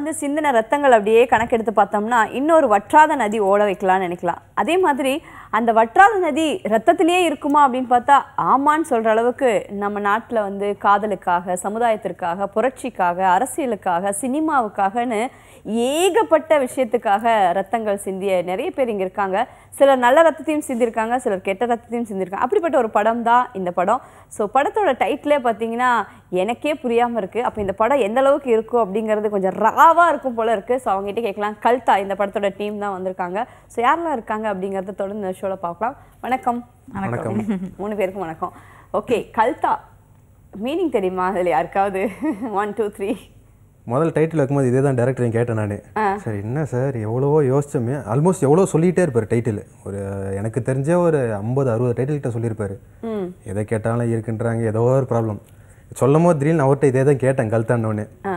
வந்து சிந்தின ரத்தங்கள் அப்படியே கணக்கெடுத்து பார்த்தோம்னா இன்னொரு வற்றாத நதி ஓட வைக்கலாம்னு நினைக்கலாம் அதே மாதிரி அந்த வற்றாத நதி ரத்தத்திலேயே இருக்குமா அப்படின்னு பார்த்தா ஆமான்னு சொல்ற அளவுக்கு நம்ம நாட்டில் வந்து காதலுக்காக சமுதாயத்திற்காக புரட்சிக்காக அரசியலுக்காக சினிமாவுக்காகன்னு ஏகப்பட்ட விஷயத்துக்காக ரத்தங்கள் சிந்திய நிறைய பேர் இங்க இருக்காங்க சிலர் நல்ல ரத்தத்தையும் சிந்திருக்காங்க சிலர் கெட்ட ரத்தத்தையும் சிந்திருக்காங்க அப்படிப்பட்ட ஒரு படம் தான் இந்த படம் ஸோ படத்தோட டைட்டிலே பார்த்தீங்கன்னா எனக்கே புரியாம இருக்கு அப்போ இந்த படம் எந்த அளவுக்கு இருக்கும் அப்படிங்கிறது கொஞ்சம் ராவா இருக்கும் போல இருக்கு ஸோ அவங்ககிட்ட கேட்கலாம் கல்தா இந்த படத்தோட டீம் தான் வந்திருக்காங்க ஸோ யாரெல்லாம் இருக்காங்க அப்படிங்கறத தொடர்ந்து இந்த ஷோல பார்க்கலாம் வணக்கம் வணக்கம் மூணு பேருக்கும் வணக்கம் ஓகே கல்தா மீனிங் தெரியுமா அதில் யாருக்காவது ஒன் டூ த்ரீ முதல் டைட்டில் வைக்கும்போது இதே தான் டேரக்டர் கேட்டேன் நான் சரி என்ன சார் எவ்வளவோ யோசிச்சோமே ஆல்மோஸ்ட் எவ்வளோ சொல்லிகிட்டே இருப்பார் டைட்டில் ஒரு எனக்கு தெரிஞ்ச ஒரு ஐம்பது அறுபது டைட்டில் கிட்ட சொல்லியிருப்பாரு எதை கேட்டாலும் இருக்குன்றாங்க ஏதோ ஒரு ப்ராப்ளம் சொல்லும் போது திடீர்னு அவர்கிட்ட இதே தான் கேட்டேன் கல்தான்னொன்னே ஆ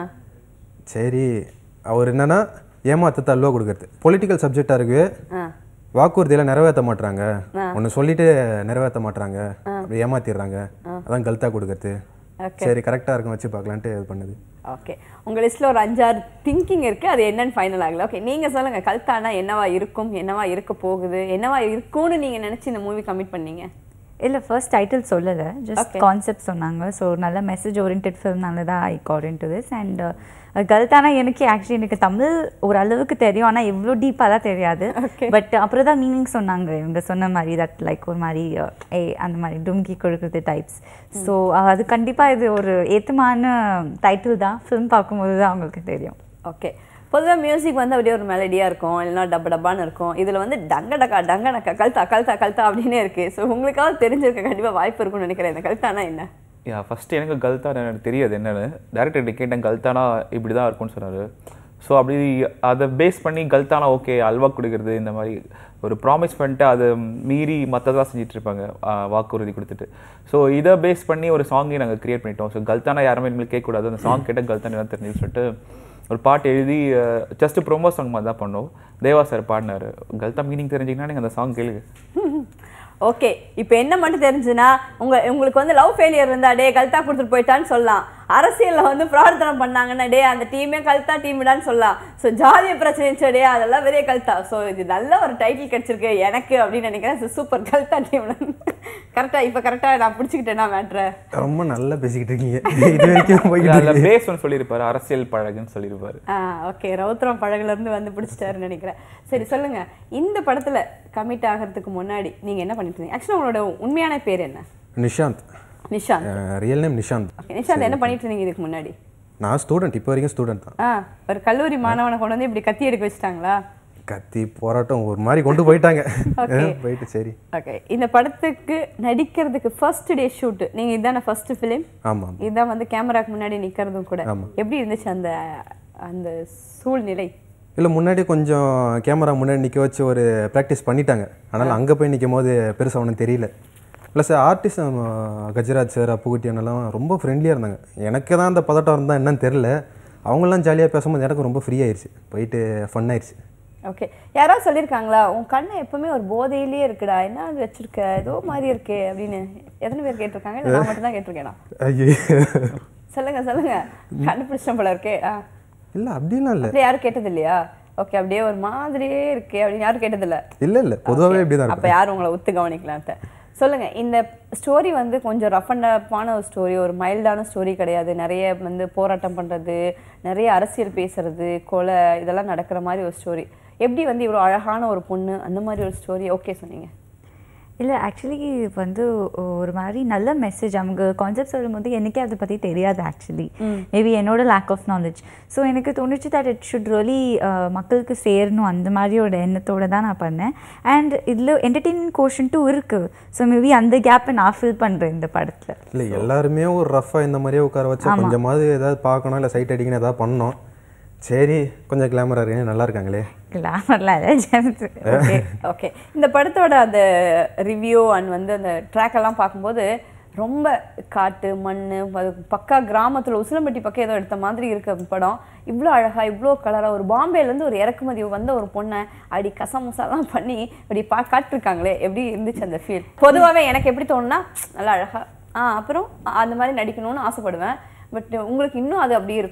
சரி அவர் என்னன்னா ஏமாத்தத்தை அல்வா கொடுக்கறது பொலிட்டிக்கல் சப்ஜெக்டாக இருக்கு ஆ வாக்குறுதியெல்லாம் நிறைவேற்ற மாட்றாங்க ஒன்று சொல்லிட்டு நிறைவேற்ற மாட்றாங்க அப்படி ஏமாத்திடுறாங்க அதான் கல்தா கொடுக்கறது சரி கரெக்டாக இருக்கும் வச்சு பார்க்கலான்ட்டு இது பண்ணுது ஓகே உங்க லிஸ்ட்ல ஒரு அஞ்சாறு திங்கிங் இருக்கு அது என்னன்னு ஃபைனல் ஆகல ஓகே நீங்க சொல்லுங்க கல்தானா என்னவா இருக்கும் என்னவா இருக்க போகுது என்னவா இருக்கும்னு நீங்க நினைச்சு இந்த மூவி கமிட் பண்ணீங்க இல்லை ஃபர்ஸ்ட் டைட்டில் சொல்லலை ஜஸ்ட் கான்செப்ட் சொன்னாங்க ஸோ நல்ல மெசேஜ் ஓரியன்ட் ஃபிலிம்னால தான் I got in to this and கல்தானா எனக்கு ஆக்சுவலி எனக்கு தமிழ் ஓரளவுக்கு தெரியும் ஆனால் எவ்வளோ டீப்பாக தான் தெரியாது பட் அப்புறம் தான் மீனிங் சொன்னாங்க இவங்க சொன்ன மாதிரி தட் லைக் ஒரு மாதிரி ஏ அந்த மாதிரி டும்கி கொடுக்குறது டைப்ஸ் ஸோ அது கண்டிப்பாக இது ஒரு ஏத்தமான டைட்டில் தான் ஃபிலிம் பார்க்கும்போது தான் அவங்களுக்கு தெரியும் ஓகே பொதுவாக மியூசிக் வந்து அப்படியே ஒரு மெலடியாக இருக்கும் இல்லைன்னா டப்ப டப்பான்னு இருக்கும் இதில் வந்து டங்க டக்கா டங்க டக்கா கல்தா கல்தா கல்தா அப்படின்னே இருக்கு ஸோ உங்களுக்காவது தெரிஞ்சிருக்க கண்டிப்பாக வாய்ப்பு இருக்கும்னு நினைக்கிறேன் இந்த கல்தானா என்ன யா ஃபஸ்ட்டு எனக்கு கல்தானா எனக்கு தெரியாது என்னன்னு டேரக்டர்கிட்ட கேட்டேன் கல்தானா இப்படி தான் இருக்கும்னு சொன்னார் ஸோ அப்படி அதை பேஸ் பண்ணி கல்தானா ஓகே அல்வா கொடுக்கறது இந்த மாதிரி ஒரு ப்ராமிஸ் பண்ணிட்டு அதை மீறி மற்றதெல்லாம் செஞ்சுட்டு இருப்பாங்க ஆ, வாக்குறுதி கொடுத்துட்டு ஸோ இதை பேஸ் பண்ணி ஒரு சாங்கையும் நாங்கள் கிரியேட் பண்ணிட்டோம் ஸோ கல்தானா யாருமே இனிமேல் கேட்கக்கூடாது அந்த சாங் கேட்டால் கல்தானா தான் தெரிஞ்சு சொல்லிட்டு ஒரு பாட்டு எழுதி ஜஸ்ட் ப்ரோமோ சாங் மாதிரி தான் பண்ணோம் தேவா சார் பாடினாரு கல்தா மீனிங் தெரிஞ்சிங்கன்னா நீங்கள் அந்த சாங் கேளுங்க ஓகே இப்போ என்ன மட்டும் தெரிஞ்சுன்னா உங்க உங்களுக்கு வந்து லவ் ஃபெயிலியர் இருந்தா டே கல்தா கொடுத்துட்டு போயிட்டான்னு சொல்லலாம் அரசியல்ல வந்து பிரார்த்தனை பண்ணாங்கன்னா டே அந்த டீமே கல்தா டீம்டான்னு சொல்லலாம் ஸோ ஜாதிய பிரச்சனை இருந்துச்சு, டே அதெல்லாம் பெரிய கல்தா ஸோ இது நல்ல ஒரு டைட்டில் கிடைச்சிருக்கு எனக்கு அப்படின்னு நினைக்கிறேன் சூப்பர் கல்தா டீம் கரெக்டா இப்போ கரெக்டா நான் பிடிச்சிக்கிட்டேன்னா மேட்ரை ரொம்ப நல்லா பேசிக்கிட்டு இருக்கீங்க இது வரைக்கும் போய்கிட்டு அதில் பேஸ் ஒன்று சொல்லியிருப்பாரு அரசியல் பழகுன்னு சொல்லியிருப்பாரு ஆ ஓகே ரவுத்ரம் பழகுல இருந்து வந்து பிடிச்சிட்டாருன்னு நினைக்கிறேன் சரி சொல்லுங்க இந்த படத்துல கமிட் ஆகிறதுக்கு முன்னாடி நீங்க என்ன பண்ணிட்டு இருந்தீங்க ஆக்சுவலா உங்களோட உண்மையான பேர் என்ன Nishanth Nishanth real name Nishanth okay Nishanth என்ன பண்ணிட்டு இருந்தீங்க இதுக்கு முன்னாடி நான் ஸ்டூடெண்ட் இப்போ வரைக்கும் ஸ்டூடெண்ட் தான் ஆ ஒரு கல்லூரி மாணவனை கொண்டு வந்து இப்படி கத்தி எடுக்க வச்சுட்டாங்களா கத்தி போராட்டம் ஒரு மாதிரி கொண்டு போயிட்டாங்க Okay. போயிட்டு சரி ஓகே இந்த படத்துக்கு நடிக்கிறதுக்கு ஃபர்ஸ்ட் டே ஷூட் நீங்க இதான ஃபர்ஸ்ட் ஃபிலிம் ஆமாம் இதான் வந்து கேமராக்கு முன்னாடி நிக்கிறதும் கூட ஆமா. எப்படி இருந்துச்சு அந்த அந்த சூழ்நிலை இல்லை முன்னாடி கொஞ்சம் கேமரா முன்னாடி நிற்க வச்சு ஒரு ப்ராக்டிஸ் பண்ணிட்டாங்க ஆனால் அங்கே போய் நிற்கும் போது பெருசாக ஒன்றும் தெரியல plus artist Gajaraj sir Appukutty அண்ணெல்லாம் ரொம்ப ஃப்ரெண்ட்லியாக இருந்தாங்க எனக்கு தான் அந்த பதட்டம் இருந்தால் என்னன்னு தெரில அவங்களாம் ஜாலியாக பேசும்போது எனக்கு ரொம்ப ஃப்ரீ ஆயிடுச்சு போயிட்டு ஃபன் ஆயிடுச்சு ஓகே யாராவது சொல்லியிருக்காங்களா உன் கண்ணு எப்பவுமே ஒரு போதையிலேயே இருக்குடா என்ன அது வச்சிருக்க ஏதோ மாதிரி இருக்கே அப்படின்னு எத்தனை பேர் கேட்டிருக்காங்க இல்ல நான் மட்டும் தான் கேட்டிருக்கேனா ஐயோ சொல்லுங்க சொல்லுங்க கண்டுபிடிச்ச போல இருக்கே ஆ இல்லை அப்படிலாம் இல்லை அப்படி யாரும் கேட்டது இல்லையா ஓகே அப்படியே ஒரு மாதிரியே இருக்கே அப்படின்னு யாரும் கேட்டது இல்ல இல்லை இல்லை பொதுவாகவே இப்படி தான் அப்ப யாரும் உங்களை ஒத்து கவனிக்கலான்ட்டு சொல்லுங்க இந்த ஸ்டோரி வந்து கொஞ்சம் ரஃப் அண்ட் அப்பான ஒரு ஸ்டோரி ஒரு மைல்டான ஸ்டோரி கிடையாது நிறைய வந்து போராட்டம் பண்றது நிறைய அரசியல் பேசுறது கொலை இதெல்லாம் நடக்கிற மாதிரி ஒரு ஸ்டோரி எப்படி வந்து இவ்வளோ அழகான ஒரு பொண்ணு அந்த மாதிரி ஒரு ஸ்டோரி ஓகே சொன்னீங்க இல்லை ஆக்சுவலி வந்து ஒரு மாதிரி நல்ல மெசேஜ் அவங்க கான்செப்ட் சொல்லும்போது எனக்கே அதை பற்றி தெரியாது ஆக்சுவலி மேபி என்னோட லேக் ஆஃப் நாலேஜ் ஸோ எனக்கு தோணுச்சு தட் இட் ஷுட் ரியலி மக்களுக்கு சேரணும் அந்த மாதிரி ஒரு எண்ணத்தோட தான் நான் பண்ணேன் அண்ட் இதில் என்டர்டெயின்மெண்ட் கோஷன்ட்டும் இருக்குது ஸோ மேபி அந்த கேப்பை நான் ஃபில் பண்ணுறேன் இந்த படத்தில் இல்லை எல்லாருமே ஒரு ரஃப்பாக இந்த மாதிரியே உட்கார வச்சா கொஞ்சமாவது ஏதாவது பார்க்கணும் இல்லை சைட் அடிக்கணும் ஏதாவது பண்ணணும் சரி கொஞ்சம் கிளாமரா இருக்கீங்க நல்லா இருக்காங்களே கிளாமர்லாம் இல்லை ஜஸ்ட் ஓகே ஓகே இந்த படத்தோட அந்த ரிவ்யூ அண்ட் வந்து அந்த ட்ராக் எல்லாம் பார்க்கும்போது ரொம்ப காட்டு மண் பக்கா கிராமத்துல உசிலம்பட்டி பக்கம் ஏதோ எடுத்த மாதிரி இருக்கு படம் இவ்வளோ அழகா இவ்வளோ கலரா ஒரு பாம்பேலேருந்து ஒரு இறக்குமதி வந்த ஒரு பொண்ணை அடி கசமுசாலாம் பண்ணி அப்படி பா காட்டிருக்காங்களே எப்படி இருந்துச்சு அந்த ஃபீல் பொதுவாகவே எனக்கு எப்படி தோணுன்னா நல்லா அழகா ஆ அப்புறம் அந்த மாதிரி நடிக்கணும்னு ஆசைப்படுவேன் பட் உங்களுக்கு இன்னும் அது அப்படி இருக்கும்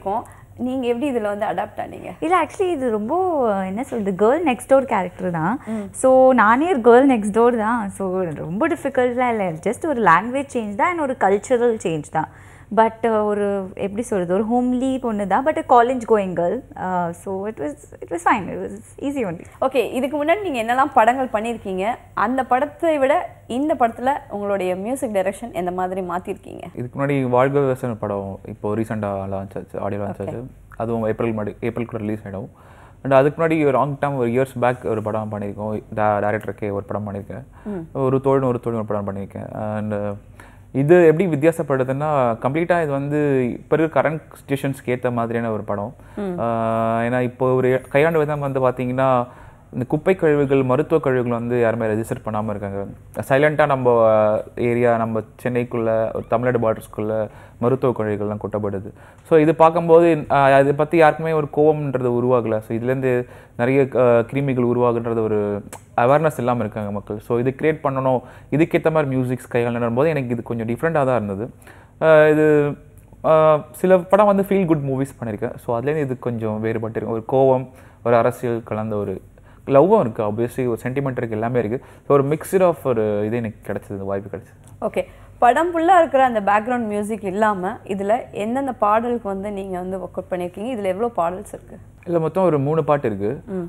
நீங்க எப்படி இதுல வந்து அடாப்ட் ஆனீங்க இல்லை ஆக்சுவலி இது ரொம்ப என்ன சொல்றது கேர்ள் நெக்ஸ்ட் டோர் கேரக்டர் தான் ஸோ நானே ஒரு கேர்ள் நெக்ஸ்ட் டோர் தான் ஸோ ரொம்ப டிஃபிகல்ட்லாம் இல்லை ஜஸ்ட் ஒரு லாங்குவேஜ் சேஞ்ச் தான் அண்ட் ஒரு கல்ச்சரல் சேஞ்ச் தான் பட் ஒரு எப்படி சொல்கிறது ஒரு ஹோம்லி பொண்ணு தான் but college going girl so it was it was fine it was easy only okay இதுக்கு முன்னாடி நீங்க என்னெல்லாம் படங்கள் பண்ணியிருக்கீங்க அந்த படத்தை விட இந்த படத்துல உங்களுடைய மியூசிக் டைரக்ஷன் எந்த மாதிரி மாத்திருக்கீங்க இதுக்கு முன்னாடி வாழ்க விவசாயம் படம் இப்போ ரீசெண்டாக லான்ச் ஆச்சு ஆடியோ லான்ச் ஆச்சு அதுவும் ஏப்ரல் முன்னாடி ஏப்ரல் கூட ரிலீஸ் ஆகிடும் அண்ட் அதுக்கு முன்னாடி ஒரு லாங் டைம் ஒரு இயர்ஸ் பேக் ஒரு படம் பண்ணியிருக்கோம் டேரக்டருக்கே ஒரு படம் பண்ணியிருக்கேன் ஒரு தோழன் ஒரு தோழன் ஒரு படம் பண்ணியிருக்கேன் அண்ட் இது எப்படி வித்தியாசப்படுதுன்னா கம்ப்ளீட்டாக இது வந்து இப்போ இருக்கிற கரண்ட் சுச்சுவேஷன்ஸ்க்கு ஏற்ற மாதிரியான ஒரு படம் ஆஹ் ஏன்னா இப்போ ஒரு கையாண்டு விதம் வந்து பார்த்தீங்கன்னா இந்த குப்பை கழிவுகள் மருத்துவ கழிவுகள் வந்து யாருமே ரெஜிஸ்டர் பண்ணாமல் இருக்காங்க சைலண்ட்டாக நம்ம ஏரியா நம்ம சென்னைக்குள்ளே ஒரு தமிழ்நாடு பார்டர்ஸ்குள்ளே மருத்துவ கழிவுகள்லாம் கொட்டப்படுது ஸோ இது பார்க்கும்போது ஆஹ் அதை பற்றி யாருக்குமே ஒரு கோவம்ன்றது உருவாகலை ஸோ இதுலேருந்து நிறைய ஆஹ் கிருமிகள் உருவாகுன்றது ஒரு அவேர்னஸ் இல்லாமல் இருக்காங்க மக்கள் ஸோ இது கிரியேட் பண்ணணும் இதுக்கேற்ற மாதிரி மியூசிக்ஸ் கையாளும் போது எனக்கு இது கொஞ்சம் டிஃப்ரெண்ட்டாக தான் இருந்தது ஆஹ் இது ஆஹ் சில படம் வந்து ஃபீல் குட் மூவிஸ் பண்ணியிருக்கேன் ஸோ அதுலேருந்து இது கொஞ்சம் வேறுபட்டு இருக்கு ஒரு கோவம் ஒரு அரசியல் கலந்த ஒரு லவ்வும் இருக்குது ஆப்வியஸ்லி ஒரு சென்டிமெண்ட் இருக்குது எல்லாமே இருக்குது ஸோ ஒரு மிக்சர் ஆஃப் ஒரு இது எனக்கு கிடச்சிது வாய்ப்பு கிடச்சிது ஓகே படம் ஃபுல்லா இருக்கிற அந்த பேக்ரவுண்ட் மியூசிக் இல்லாம இதுல எந்தெந்த பாடலுக்கு வந்து நீங்க வந்து ஒர்க் அவுட் பண்ணியிருக்கீங்க இதுல எவ்வளவு பாடல்ஸ் இருக்கு இல்லை மொத்தம் ஒரு மூணு பாட்டு இருக்குது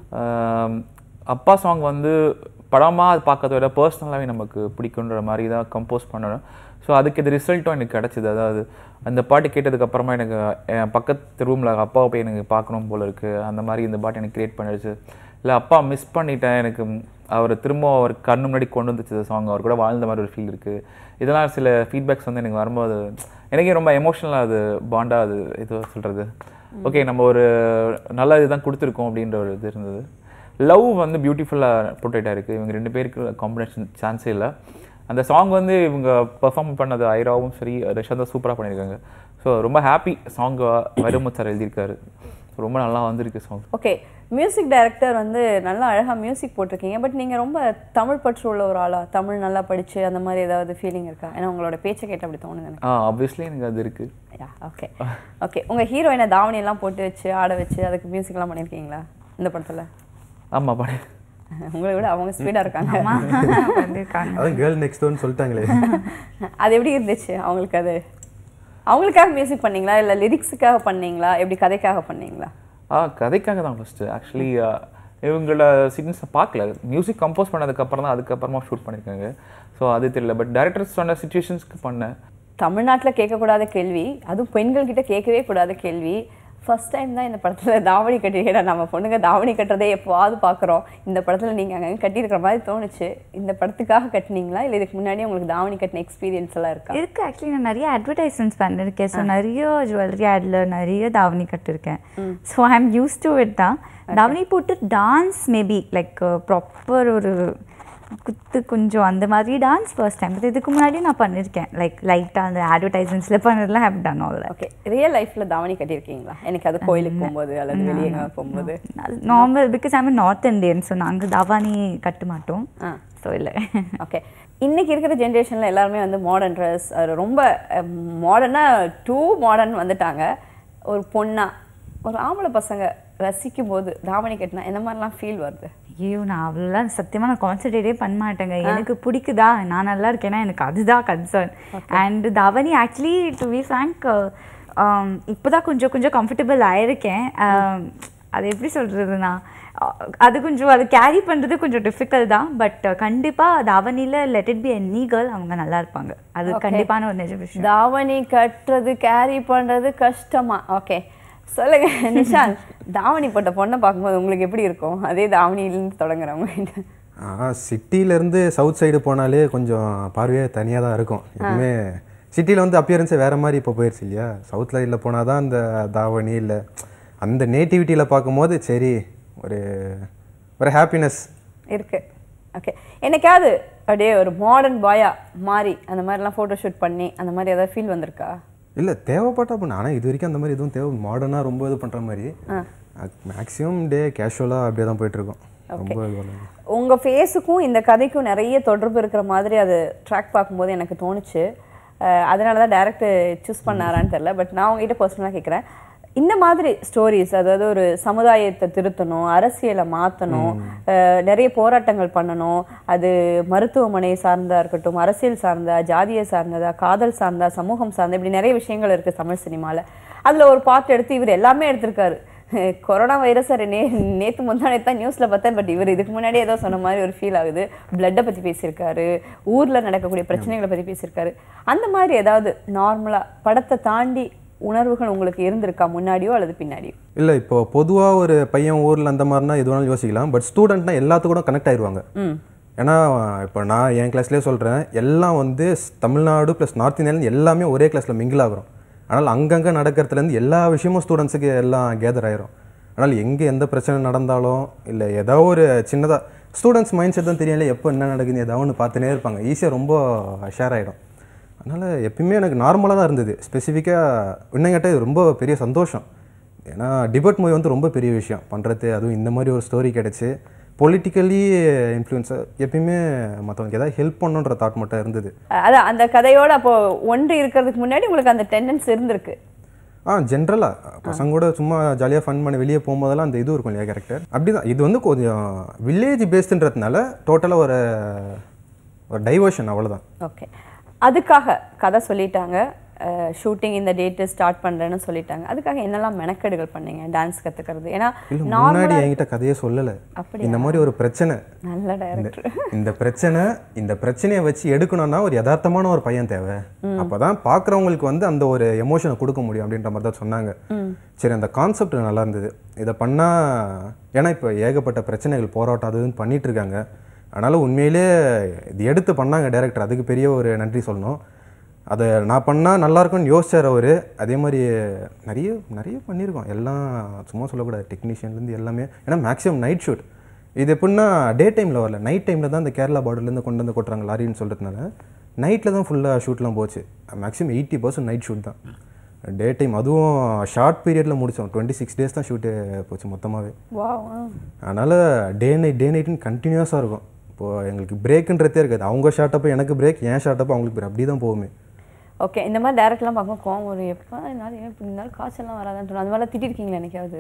அப்பா சாங் வந்து படமாக அது பார்க்கறத விட பர்சனலாகவே நமக்கு பிடிக்குன்ற மாதிரி தான் கம்போஸ் பண்ணணும் ஸோ அதுக்கு இது ரிசல்ட்டும் எனக்கு கிடச்சிது அதாவது அந்த பாட்டு கேட்டதுக்கு அப்புறமா எனக்கு என் பக்கத்து ரூமில் அப்பாவை போய் எனக்கு பார்க்கணும் போல இருக்குது அந்த மாதிரி இந்த பாட்டு எனக்கு கிரியேட் பண்ணிடுச்சு இல்லை அப்பா மிஸ் பண்ணிட்டேன் எனக்கு அவர் திரும்ப அவர் கண்ணு முன்னாடி கொண்டு வந்துச்சு இந்த சாங் அவர் கூட வாழ்ந்த மாதிரி ஒரு ஃபீல் இருக்குது இதெல்லாம் சில ஃபீட்பேக்ஸ் வந்து எனக்கு வரும்போது எனக்கே ரொம்ப எமோஷ்னலாக அது பாண்டாக அது இது சொல்கிறது ஓகே நம்ம ஒரு நல்ல இதுதான் கொடுத்துருக்கோம் அப்படின்ற ஒரு இது இருந்தது லவ் வந்து பியூட்டிஃபுல்லாக ப்ரொட்டேட்டாக இருக்குது இவங்க ரெண்டு பேருக்கு காம்பினேஷன் சான்ஸே இல்லை அந்த சாங் வந்து இவங்க பெர்ஃபார்ம் பண்ணது ஐராவும் சரி ரிஷாந்தா சூப்பராக பண்ணியிருக்காங்க ஸோ ரொம்ப ஹாப்பி சாங் வைரமுத் சார் எழுதியிருக்காரு ரொம்ப நல்லா வந்திருக்கு சாங் ஓகே மியூசிக் டைரக்டர் வந்து நல்லா அழகா மியூசிக் போட்டிருக்கீங்க பட் நீங்க ரொம்ப தமிழ் பற்று உள்ள ஒரு ஆளா தமிழ் நல்லா படிச்சு அந்த மாதிரி ஏதாவது ஃபீலிங் இருக்கா ஏன்னா உங்களோட பேச்சை கேட்டு அப்படி தோணுது எனக்கு ஆ ஆப்வியஸ்லி எனக்கு அது இருக்குது யா ஓகே ஓகே உங்க ஹீரோயினை தாவணி எல்லாம் போட்டு வச்சு ஆட வச்சு அதுக்கு மியூசிக்லாம் பண்ணியிருக்கீங்களா இந்த படத்துல ஆமாம் பாடி உங்களை விட அவங்க ஸ்பீடா இருக்காங்க வந்திருக்காங்க அதான் கேர்ள் நெக்ஸ்ட் டோர்னு சொல்லிட்டாங்களே அது எப்படி இருந்துச்சு அவங்களுக்கு அது அவங்களுக்காக மியூசிக் பண்ணீங்களா இல்ல லிரிக்ஸுக்காக பண்ணீங்களா எப்படி கதைக்காக பண்ணீங்களா ஆ கதைக்காக தான் ஃபஸ்ட்டு ஆக்சுவலி இவங்களோட சீன்ஸை பார்க்கல மியூசிக் கம்போஸ் பண்ணதுக்கப்புறம் தான் அதுக்கப்புறமா ஷூட் பண்ணியிருக்காங்க ஸோ அது தெரியல பட் டேரக்டர்ஸ் சொன்ன சுச்சுவேஷன்ஸ்க்கு பண்ணேன் தமிழ்நாட்டுல கேட்கக்கூடாத கேள்வி அதுவும் பெண்கள் கிட்ட கேட்கவே கூடாத கேள்வி ஃபர்ஸ்ட் டைம் தான் இந்த படத்துல தாவணி கட்டிருக்கேன் நம்ம பொண்ணுங்க தாவணி கட்டுறதே எப்போவாது பார்க்குறோம் இந்த படத்துல நீங்க அங்கே கட்டியிருக்கிற மாதிரி தோணுச்சு இந்த படத்துக்காக கட்டினீங்களா இல்லை இதுக்கு முன்னாடி உங்களுக்கு தாவணி கட்டின எக்ஸ்பீரியன்ஸ் எல்லாம் இருக்கா இருக்கு ஆக்சுவலி நான் நிறைய அட்வர்டைஸ்மெண்ட்ஸ் பண்ணிருக்கேன் ஸோ நிறைய ஜுவல்லரி ஆட்ல நிறைய தாவணி கட்டிருக்கேன் so I am used to it தான் தாவணி போட்டு டான்ஸ் மேபி லைக் ப்ராப்பர் ஒரு குத்து கொஞ்சம் அந்த மாதிரி டான்ஸ் ஃபர்ஸ்ட் டைம் பட் இதுக்கு முன்னாடி நான் பண்ணியிருக்கேன் லைக் லைட்டாக அந்த அட்வர்டைஸ்மெண்ட்ஸில் பண்ணதெல்லாம் ஹேப் டன் ஆல் ஓகே ரியல் லைஃப்ல தாவணி கட்டியிருக்கீங்களா எனக்கு அது கோயிலுக்கு போகும்போது அல்லது வெளியே எங்கேயாவது போகும்போது normal because I'm North Indian so நாங்கள் தாவானி கட்ட மாட்டோம் ஆ. ஸோ இல்லை ஓகே இன்னைக்கு இருக்கிற ஜென்ரேஷனில் எல்லாருமே வந்து மாடர்ன் ட்ரெஸ் அது ரொம்ப மாடர்னாக டூ மாடர்ன் வந்துட்டாங்க ஒரு பொண்ணா ஒரு ஆம்பளை பசங்க ரசிக்கும் போது தாவணி கட்டினா எந்த மாதிரிலாம் ஃபீல் வருது ஐயோ நான் அவ்வளோலாம் சத்தியமாக நான் கான்சன்ட்ரேட்டே பண்ண மாட்டேங்க எனக்கு பிடிக்குதா நான் நல்லா இருக்கேன்னா எனக்கு அதுதான் கன்சர்ன் அண்ட் தவனி ஆக்சுவலி டு பி ஃப்ரேங்க் இப்போ தான் கொஞ்சம் கொஞ்சம் கம்ஃபர்டபுள் ஆயிருக்கேன் Um, அது எப்படி சொல்கிறதுனா அது கொஞ்சம் அது கேரி பண்ணுறது கொஞ்சம் டிஃபிகல்ட் தான் பட் கண்டிப்பாக அது அவனியில் let it be any girl அவங்க நல்லா இருப்பாங்க அது கண்டிப்பான ஒரு நிஜ விஷயம் தாவணி கட்டுறது கேரி பண்றது கஷ்டமா ஓகே சொல்லுங்க நிஷாந்த் தாவணி போட்ட பொண்ணை பார்க்கும்போது உங்களுக்கு எப்படி இருக்கும் அதே தாவணியிலேருந்து தொடங்குறவங்க சிட்டிலேருந்து சவுத் சைடு போனாலே கொஞ்சம் பார்வையே தனியாக தான் இருக்கும் எப்பவுமே சிட்டியில் வந்து அப்பியரன்ஸே வேறு மாதிரி இப்போ போயிடுச்சு இல்லையா சவுத் சைடில் போனால் தான் அந்த தாவணி இல்லை அந்த நேட்டிவிட்டியில் பார்க்கும்போது சரி ஒரு ஒரு ஹாப்பினஸ் இருக்கு ஓகே என்னைக்காவது அப்படியே ஒரு மாடர்ன் பாயா மாறி அந்த மாதிரிலாம் ஃபோட்டோ ஷூட் பண்ணி அந்த மாதிரி ஏதாவது ஃபீல் வந்திருக்கா இல்லை தேவைப்பட்டா பண்ண ஆனால் இது வரைக்கும் அந்த மாதிரி எதுவும் தேவை மாடர்னாக ரொம்ப இது பண்ணுற மாதிரி மேக்ஸிமம் டே கேஷுவலாக அப்படியே தான் போயிட்டுருக்கோம் ரொம்ப இது பண்ணல. உங்க ஃபேஸுக்கும் இந்த கதைக்கும் நிறைய தொடர்பு இருக்கிற மாதிரி அது ட்ராக் பார்க்கும்போது எனக்கு தோணுச்சு அஹ் அதனால தான் டேரக்டர் சூஸ் பண்ணாரான்னு தெரில பட் நான் உங்ககிட்ட பர்சனலாக கேட்குறேன் இந்த மாதிரி ஸ்டோரிஸ் அதாவது ஒரு சமுதாயத்தை திருத்தணும் அரசியலை மாற்றணும் நிறைய போராட்டங்கள் பண்ணணும் அது மருத்துவமனை சார்ந்தா இருக்கட்டும் அரசியல் சார்ந்தா ஜாதிய சார்ந்ததா காதல் சார்ந்தா சமூகம் சார்ந்தா இப்படி நிறைய விஷயங்கள் இருக்கு தமிழ் சினிமால அதுல ஒரு பார்ட் எடுத்து இவர் எல்லாமே எடுத்திருக்காரு கொரோனா வைரஸ் நே நேற்று முந்தானே தான் நியூஸில் பார்த்தேன் பட் இவர் இதுக்கு முன்னாடி ஏதோ சொன்ன மாதிரி ஒரு ஃபீல் ஆகுது பிளட்டை பற்றி பேசியிருக்காரு ஊரில் நடக்கக்கூடிய பிரச்சனைகளை பற்றி பேசியிருக்காரு அந்த மாதிரி ஏதாவது நார்மலாக படத்தை தாண்டி உணர்வுகள் உங்களுக்கு இருந்திருக்கா முன்னாடியோ அல்லது பின்னாடியோ இல்லை இப்போ பொதுவாக ஒரு பையன் ஊரில் அந்த மாதிரினா எது வேணாலும் யோசிக்கலாம் பட் ஸ்டூடெண்ட்னா எல்லாத்துக்கும் கூட கனெக்ட் ஆயிடுவாங்க ஏன்னா இப்போ நான் என் கிளாஸ்லேயே சொல்கிறேன் எல்லாம் வந்து ஸ்- தமிழ்நாடு ப்ளஸ் நார்த் இந்தியாவிலேருந்து எல்லாமே ஒரே கிளாஸில் மிங்கிள் ஆகுறோம் ஆனால் அங்கங்கே நடக்கிறதுலேருந்து எல்லா விஷயமும் ஸ்டூடெண்ட்ஸுக்கு எல்லாம் கேதர் ஆயிரும் ஆனால் எங்கே எந்த பிரச்சனை நடந்தாலும் இல்லை ஏதோ ஒரு சின்னதாக ஸ்டூடெண்ட்ஸ் மைண்ட் செட் தான் தெரியல எப்போ என்ன நடக்குது ஏதாவது ஒன்று பார்த்துனே இருப்பாங்க ஈஸியாக ரொம்ப ஷேர் ஆகிடும் அதனால் எப்பயுமே எனக்கு நார்மலாக தான் இருந்தது ஸ்பெசிஃபிக்காக இன்னும் கேட்டால் இது ரொம்ப பெரிய சந்தோஷம் ஏன்னா டிபேட் மூவி வந்து ரொம்ப பெரிய விஷயம் பண்ணுறது அதுவும் இந்த மாதிரி ஒரு ஸ்டோரி கிடச்சி பொலிட்டிக்கலி இன்ஃப்ளூயன்ஸர் எப்பயுமே மற்றவங்களுக்கு ஏதாவது ஹெல்ப் பண்ணுன்ற தாட் மட்டும் இருந்தது அதான் அந்த கதையோட அப்போ ஒன்று இருக்கிறதுக்கு முன்னாடி உங்களுக்கு அந்த டெண்டன்ஸ் இருந்திருக்கு ஆ ஜென்ரலாக பசங்க கூட சும்மா ஜாலியாக ஃபன் பண்ணி வெளியே போகும்போதெல்லாம் அந்த இது இருக்கும் இல்லையா கேரக்டர் அப்படி தான் இது வந்து கொஞ்சம் வில்லேஜ் பேஸ்டுன்றதுனால டோட்டலாக ஒரு ஒரு டைவர்ஷன் அவ்வளோதான் ஓகே அதுக்காக கதை சொல்லிட்டாங்க ஷூட்டிங் இந்த டேட்டு ஸ்டார்ட் பண்ணுறேன்னு சொல்லிட்டாங்க அதுக்காக என்னெல்லாம் மெனக்கெடுகள் பண்ணீங்க டான்ஸ் கற்றுக்கிறது ஏன்னா இல்லை நார்மல் முன்னாடி என்கிட்ட கதையே சொல்லலை அப்படியா? இந்த மாதிரி ஒரு பிரச்சனை நல்ல டைரக்டர் இந்த பிரச்சனை இந்த பிரச்சனையை வச்சு எடுக்கணும்னா ஒரு யதார்த்தமான ஒரு பையன் தேவை அப்பதான் பார்க்குறவங்களுக்கு வந்து அந்த ஒரு எமோஷனை கொடுக்க முடியும் அப்படின்ற மாதிரி தான் சொன்னாங்க சரி அந்த கான்செப்ட் நல்லா இருந்தது இதை பண்ணா ஏன்னா இப்போ ஏகப்பட்ட பிரச்சனைகள் போராட்டம் அது இதுன்னு பண்ணிட்டு இருக்காங்க அதனால உண்மையிலே இது எடுத்து பண்ணாங்க டைரக்டர் அதுக்கு பெரிய ஒரு நன்றி சொல்லணும் அதை நான் பண்ணால் நல்லா இருக்கும்னு யோசிச்சார் அவர் அதே மாதிரி நிறைய நிறைய பண்ணியிருக்கோம் எல்லாம் சும்மா சொல்லக்கூடாது டெக்னீஷியன்லேருந்து எல்லாமே ஏன்னா மேக்ஸிமம் நைட் ஷூட் இது எப்படின்னா டே டைமில் வரல நைட் டைமில் தான் இந்த கேரளா பார்டர்லேருந்து கொண்டு வந்து கொட்டுறாங்க லாரின்னு சொல்கிறதுனால நைட்டில் தான் ஃபுல்லாக ஷூட்லாம் போச்சு maximum eighty percent night shoot தான் டே டைம் அதுவும் ஷார்ட் பீரியடில் முடித்தோம் டுவெண்ட்டி சிக்ஸ் டேஸ் தான் ஷூட்டு போச்சு மொத்தமாகவே வா அதனால் டே நைட் டே நைட்னு கண்டினியூஸாக இருக்கும் இப்போது எங்களுக்கு பிரேக்குன்றதே இருக்காது அவங்க ஷார்ட்டப்போ எனக்கு பிரேக் என் ஷார்ட்டப்போ அவங்களுக்கு பிரேக் அப்படி தான் போகுமே ஓகே இந்த மாதிரி டேரக்ட்லாம் பார்க்கும் கோவம் ஒரு எப்போ என்னால் ஏன் இப்படி இருந்தாலும் காய்ச்சல்லாம் வராதான்னு தோணும் அது மாதிரிலாம் திட்டிருக்கீங்களா என்னைக்காவது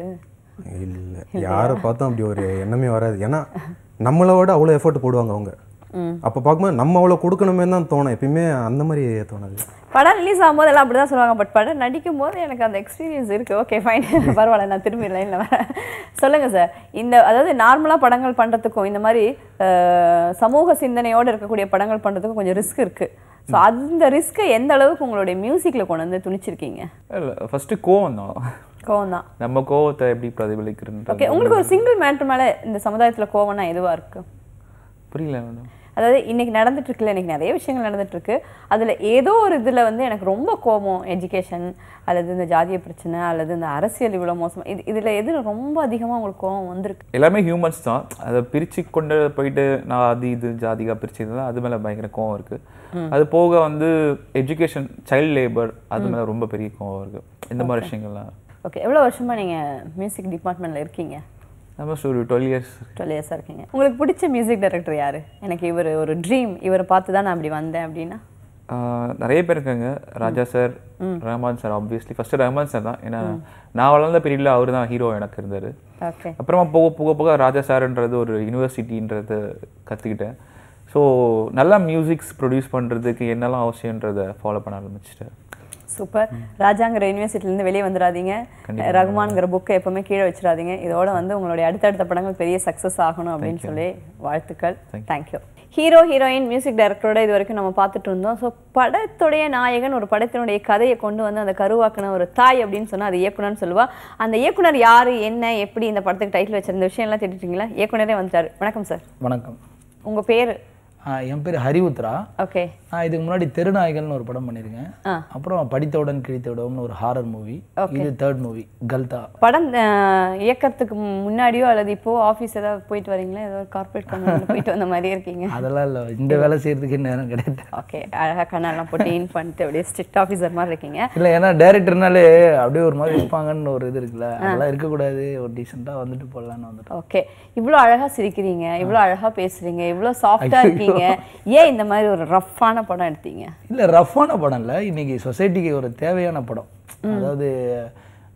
இல்லை யாரை பார்த்தும் அப்படி ஒரு எண்ணமே வராது ஏன்னா நம்மளோட அவ்வளோ எஃபோர்ட் போடுவாங்க அவங்க அப்போ பார்க்கும்போது நம்ம அவ்வளோ கொடுக்கணுமே தான் தோணும் எப்பயுமே அந்த மாதிரி தோணாது படம் ரிலீஸ் ஆகும்போது எல்லாம் அப்படி தான் சொல்லுவாங்க பட் படம் நடிக்கும் போது எனக்கு அந்த எக்ஸ்பீரியன்ஸ் இருக்குது ஓகே ஃபைன் பரவாயில்ல நான் திரும்பி லைனில் வரேன் சொல்லுங்கள் சார் இந்த அதாவது நார்மலாக படங்கள் பண்ணுறதுக்கும் இந்த மாதிரி அஹ், சமூக சிந்தனையோடு இருக்கக்கூடிய படங்கள் பண்ணுறதுக்கும் கொஞ்சம் ரிஸ்க் இருக்குது ஸோ அந்த ரிஸ்க்கை எந்த அளவுக்கு உங்களுடைய மியூசிக்கில் கொண்டு வந்து துணிச்சிருக்கீங்க இல்லை ஃபஸ்ட்டு கோவம் தான் கோவம் தான் நம்ம கோவத்தை எப்படி பிரதிபலிக்கிறது ஓகே உங்களுக்கு ஒரு சிங்கிள் மேட்ரு மேலே இந்த சமுதாயத்தில் கோவம்னா எதுவாக இருக்குது புரியல மேடம் அதாவது இன்னைக்கு நடந்துட்டு இருக்குல்ல இன்னைக்கு நிறைய விஷயங்கள் நடந்துட்டு இருக்கு அதுல ஏதோ ஒரு இதுல வந்து எனக்கு ரொம்ப கோபம் எஜுகேஷன் அல்லது இந்த ஜாதிய பிரச்சனை அல்லது இந்த அரசியல் இவ்வளவு மோசம் இது இதுல எது ரொம்ப அதிகமா உங்களுக்கு கோபம் வந்திருக்கு எல்லாமே ஹியூமன்ஸ் தான் அதை பிரித்து கொண்டு போயிட்டு நான் அது இது ஜாதிகா பிரிச்சதுல அது மேலே பயங்கர கோவம் இருக்கு அது போக வந்து எஜுகேஷன் சைல்ட் லேபர் அது மேலே ரொம்ப பெரிய கோவம் இருக்கு இந்த மாதிரி விஷயங்கள்லாம் ஓகே எவ்வளவு வருஷமா நீங்க மியூசிக் டிபார்ட்மெண்ட்ல இருக்கீங்க ஆல்மோஸ்ட் ஒரு டுவெல் இயர்ஸ் டுவெல் இயர்ஸாக இருக்கீங்க உங்களுக்கு பிடிச்ச மியூசிக் டைரக்டர் யாரு எனக்கு இவர் ஒரு ட்ரீம் இவரை பார்த்து தான் நான் அப்படி வந்தேன் அப்படின்னா நிறைய பேர் இருக்காங்க Raja sir Rahman sir obviously first Rahman sir தான் ஏன்னா நான் வளர்ந்த பீரியடில் அவர் தான் ஹீரோ எனக்கு இருந்தார் ஓகே அப்புறமா போக போக போக ராஜா சார்ன்றது ஒரு யூனிவர்சிட்டின்றத கற்றுக்கிட்டேன் ஸோ நல்லா மியூசிக்ஸ் ப்ரொடியூஸ் பண்ணுறதுக்கு என்னெல்லாம் அவசியன்றதை ஃபாலோ பண்ண ஆரம்பிச்சிட்டேன் சூப்பர் ராஜாங்கிற யூனிவர்சிட்டிலேருந்து வெளியே வந்துடாதீங்க ரகுமான்ங்கிற புக்கை எப்பவுமே கீழே வச்சிடாதீங்க இதோட வந்து உங்களுடைய அடுத்தடுத்த படங்கள் பெரிய சக்ஸஸ் ஆகணும் அப்படின்னு சொல்லி வாழ்த்துக்கள் தேங்க்யூ ஹீரோ ஹீரோயின் மியூசிக் டைரக்டரோட இது வரைக்கும் நம்ம பார்த்துட்டு இருந்தோம் ஸோ படத்துடைய நாயகன் ஒரு படத்தினுடைய கதையை கொண்டு வந்து அந்த கருவாக்குன ஒரு தாய் அப்படின்னு சொன்னா அது இயக்குனர்னு சொல்லுவா அந்த இயக்குனர் யாரு என்ன எப்படி இந்த படத்துக்கு டைட்டில் வச்சிருந்த விஷயம் எல்லாம் தெரிஞ்சுட்டீங்களா இயக்குனரே வந்துட்டாரு வணக்கம் சார் வணக்கம் உங்க பேர் ஆ, என் பேர் ஹரிவுத்ரா ஓகே நான் இதுக்கு முன்னாடி தெருநாய்கள்னு ஒரு படம் பண்ணியிருக்கேன் ஆ. அப்புறம் படித்தவுடன் கிழித்தவுடம்னு ஒரு ஹாரர் மூவி இது தேர்ட் மூவி கல்தா படம் அஹ், இயக்கத்துக்கு முன்னாடியோ அல்லது இப்போ ஆஃபீஸ் ஏதாவது போயிட்டு வரீங்களா ஏதோ கார்ப்பரேட் கம்பெனியில் போயிட்டு வந்த மாதிரியே இருக்கீங்க அதெல்லாம் இல்லை இந்த வேலை செய்யறதுக்கு நேரம் கிடையாது ஓகே அழகாக கண்ணெல்லாம் போட்டு இன் பண்ணிட்டு அப்படியே ஸ்ட்ரிக்ட் ஆஃபீஸர் மாதிரி இருக்கீங்க இல்லை ஏன்னா டேரக்டர்னாலே அப்படியே ஒரு மாதிரி இருப்பாங்கன்னு ஒரு இது இருக்குல்ல அதெல்லாம் இருக்கக்கூடாது ஒரு டீசெண்டாக வந்துட்டு போடலான்னு வந்துட்டோம் ஓகே இவ்வளோ அழகா சிரிக்கிறீங்க இவ்வளோ அழகா பேசுறீங்க இவ்வளோ சாஃப்டா இருக்கீங்க ஏன் இந்த மாதிரி ஒரு ரஃப்பான படம் எடுத்தீங்க இல்லை ரஃப்பான படம் இல்லை இன்னைக்கு சொசைட்டிக்கு ஒரு தேவையான படம் அதாவது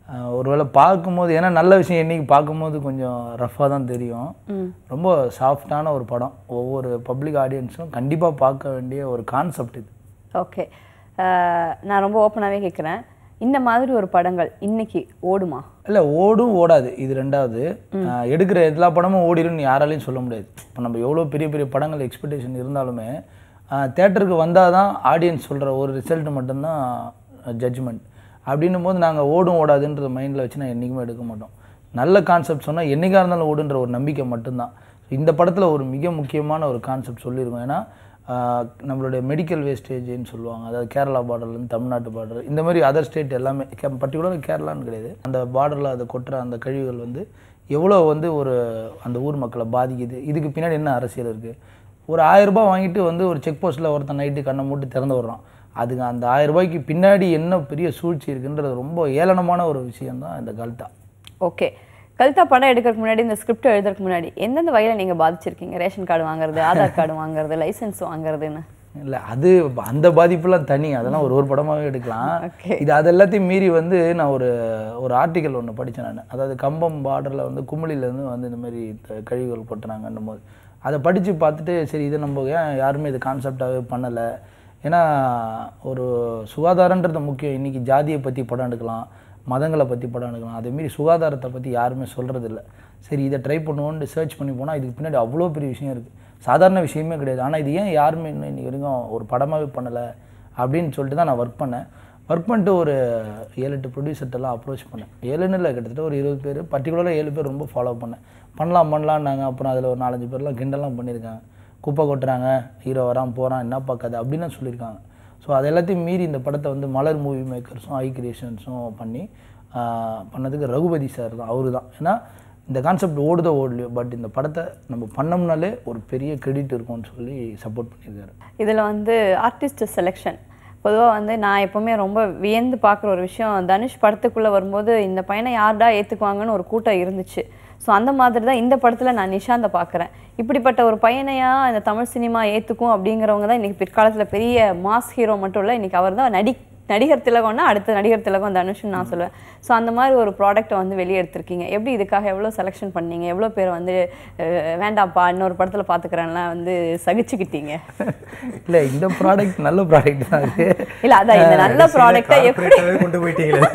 ஆஹ் ஒருவேளை பார்க்கும்போது ஏன்னா நல்ல விஷயம் இன்னைக்கு பார்க்கும்போது கொஞ்சம் ரஃப்பாக தான் தெரியும் ரொம்ப சாஃப்டான ஒரு படம் ஒவ்வொரு பப்ளிக் ஆடியன்ஸும் கண்டிப்பாக பார்க்க வேண்டிய ஒரு கான்செப்ட் இது ஓகே நான் ரொம்ப ஓப்பனாகவே கேட்குறேன் இந்த மாதிரி ஒரு படங்கள் இன்னைக்கு ஓடுமா இல்லை ஓடும் ஓடாது இது ரெண்டாவது ஆஹ் எடுக்கிற எல்லா படமும் ஓடிடும்னு யாராலையும் சொல்ல முடியாது இப்போ நம்ம எவ்வளோ பெரிய பெரிய படங்கள் எக்ஸ்பெக்டேஷன் இருந்தாலுமே தேட்டருக்கு வந்தால் தான் ஆடியன்ஸ் சொல்கிற ஒரு ரிசல்ட் மட்டும்தான் ஜட்ஜ்மெண்ட் அப்படின்னும் போது நாங்கள் ஓடும் ஓடாதுன்ற மைண்டில் வச்சு நான் என்றைக்குமே எடுக்க மாட்டோம் நல்ல கான்செப்ட் சொன்னால் என்றைக்காக இருந்தாலும் ஓடுன்ற ஒரு நம்பிக்கை மட்டும்தான் இந்த படத்தில் ஒரு மிக முக்கியமான ஒரு கான்செப்ட் சொல்லியிருக்கோம் ஏன்னா ஆஹ் நம்மளுடைய மெடிக்கல் வேஸ்டேஜ்னு சொல்லுவாங்க அதாவது கேரளா பார்டர்லேருந்து தமிழ்நாட்டு பார்டர் இந்த மாதிரி அதர் ஸ்டேட் எல்லாமே பர்டிகுலராக கேரளான்னு கிடையாது அந்த பார்டரில் அதை கொட்டுற அந்த கழிவுகள் வந்து எவ்வளோ வந்து ஒரு அந்த ஊர் மக்களை பாதிக்குது இதுக்கு பின்னாடி என்ன அரசியல் இருக்குது ஒரு ஆயிரம் ரூபாய் வாங்கிட்டு வந்து ஒரு செக் போஸ்ட்டில் ஒருத்தன் நைட்டு கண்ணை மூட்டு திறந்து விடுறான் அதுக்கு அந்த ஆயிரம் ரூபாய்க்கு பின்னாடி என்ன பெரிய சூழ்ச்சி இருக்குன்றது ரொம்ப ஏளனமான ஒரு விஷயம்தான் இந்த கல்தா ஓகே கல்தா படம் எடுக்கிறதுக்கு முன்னாடி இந்த ஸ்கிரிப்ட் எழுதுறதுக்கு முன்னாடி எந்தெந்த வகையில் நீங்கள் பாதிச்சிருக்கீங்க ரேஷன் கார்டு வாங்குறது ஆதார் கார்டு வாங்குறது லைசென்ஸ் வாங்குறதுன்னு இல்லை அது அந்த பாதிப்புலாம் தனி அதெல்லாம் ஒரு ஒரு படமாகவே எடுக்கலாம் Okay. இது அது எல்லாத்தையும் மீறி வந்து நான் ஒரு ஒரு ஆர்டிக்கல் ஒன்று படித்தேன் நான் அதாவது கம்பம் பார்டரில் வந்து குமிழிலேருந்து வந்து இந்த மாதிரி இந்த கழிவுகள் கொட்டுறாங்கன்னும் போது அதை படித்து பார்த்துட்டு சரி இதை நம்ம ஏன் யாருமே இது கான்செப்டாகவே பண்ணலை ஏன்னா ஒரு சுகாதாரன்றது முக்கியம் இன்றைக்கி ஜாதியை பற்றி படம் எடுக்கலாம் மதங்களை பற்றி படம் எடுக்கலாம் அதே மீறி சுகாதாரத்தை பற்றி யாருமே சொல்கிறதில்ல சரி இதை ட்ரை பண்ணுவோன்னு சர்ச் பண்ணி போனால் இதுக்கு பின்னாடி அவ்வளோ பெரிய விஷயம் இருக்குது சாதாரண விஷயமே கிடையாது ஆனால் இது ஏன் யாருமே இன்னும் இன்னைக்கு வரைக்கும் ஒரு படமாகவே பண்ணலை அப்படின்னு சொல்லிட்டு தான் நான் ஒர்க் பண்ணேன் ஒர்க் பண்ணிட்டு ஒரு ஏழு எட்டு ப்ரொடியூசர்ட்டெல்லாம் அப்ரோச் பண்ணேன் ஏழுன்னு இல்லை கிட்டத்தட்ட ஒரு இருபது பேர் பர்டிகுலராக ஏழு பேர் ரொம்ப ஃபாலோ பண்ணேன் பண்ணலாம் பண்ணலான்னாங்க அப்புறம் அதில் ஒரு நாலஞ்சு பேர்லாம் கிண்டல்லாம் பண்ணியிருக்காங்க குப்பை கொட்டுறாங்க ஹீரோ வரான் போகிறான் என்ன பார்க்காது அப்படின்னு சொல்லியிருக்காங்க ஸோ அது எல்லாத்தையும் மீறி இந்த படத்தை வந்து மலர் மூவி மேக்கர்ஸும் ஐ கிரியேஷன்ஸும் பண்ணி ஆஹ், பண்ணதுக்கு ரகுபதி சார் தான் அவரு தான் ஏன்னா இந்த கான்செப்ட் ஓடுதோ ஓடலையோ பட் இந்த படத்தை நம்ம பண்ணோம்னாலே ஒரு பெரிய கிரெடிட் இருக்கும்னு சொல்லி சப்போர்ட் பண்ணியிருக்காரு இதில் வந்து ஆர்டிஸ்ட் செலெக்ஷன் பொதுவாக வந்து நான் எப்போவுமே ரொம்ப வியந்து பார்க்குற ஒரு விஷயம் தனுஷ் படத்துக்குள்ளே வரும்போது இந்த பையனை யார்டா ஏற்றுக்குவாங்கன்னு ஒரு கூட்டம் இருந்துச்சு ஸோ அந்த மாதிரி தான் இந்த படத்தில் நான் நிஷாந்தை பார்க்குறேன் இப்படிப்பட்ட ஒரு பையனையா இந்த தமிழ் சினிமா ஏற்றுக்கும் அப்படிங்கிறவங்க தான் இன்றைக்கி பிற்காலத்தில் பெரிய மாஸ் ஹீரோ மட்டும் இல்லை இன்றைக்கி அவர் தான் நடி நடிகர் திலகம்னா அடுத்த நடிகர் திலகம் தனுஷ்னு நான் சொல்லுவேன் ஸோ அந்த மாதிரி ஒரு ப்ராடக்ட்டை வந்து வெளியே எடுத்திருக்கீங்க எப்படி இதுக்காக எவ்வளோ செலெக்ஷன் பண்ணீங்க எவ்வளோ பேர் வந்து அஹ், வேண்டாம்ப்பா இன்னொரு படத்தில் பார்த்துக்கிறேன்லாம் வந்து சகிச்சுக்கிட்டீங்க இல்லை இந்த ப்ராடக்ட் நல்ல ப்ராடக்ட் தான் அது இல்ல அதான் இந்த நல்ல ப்ராடக்ட்டை எப்படி Corporate-ஆவே கொண்டு போயிட்டீங்களே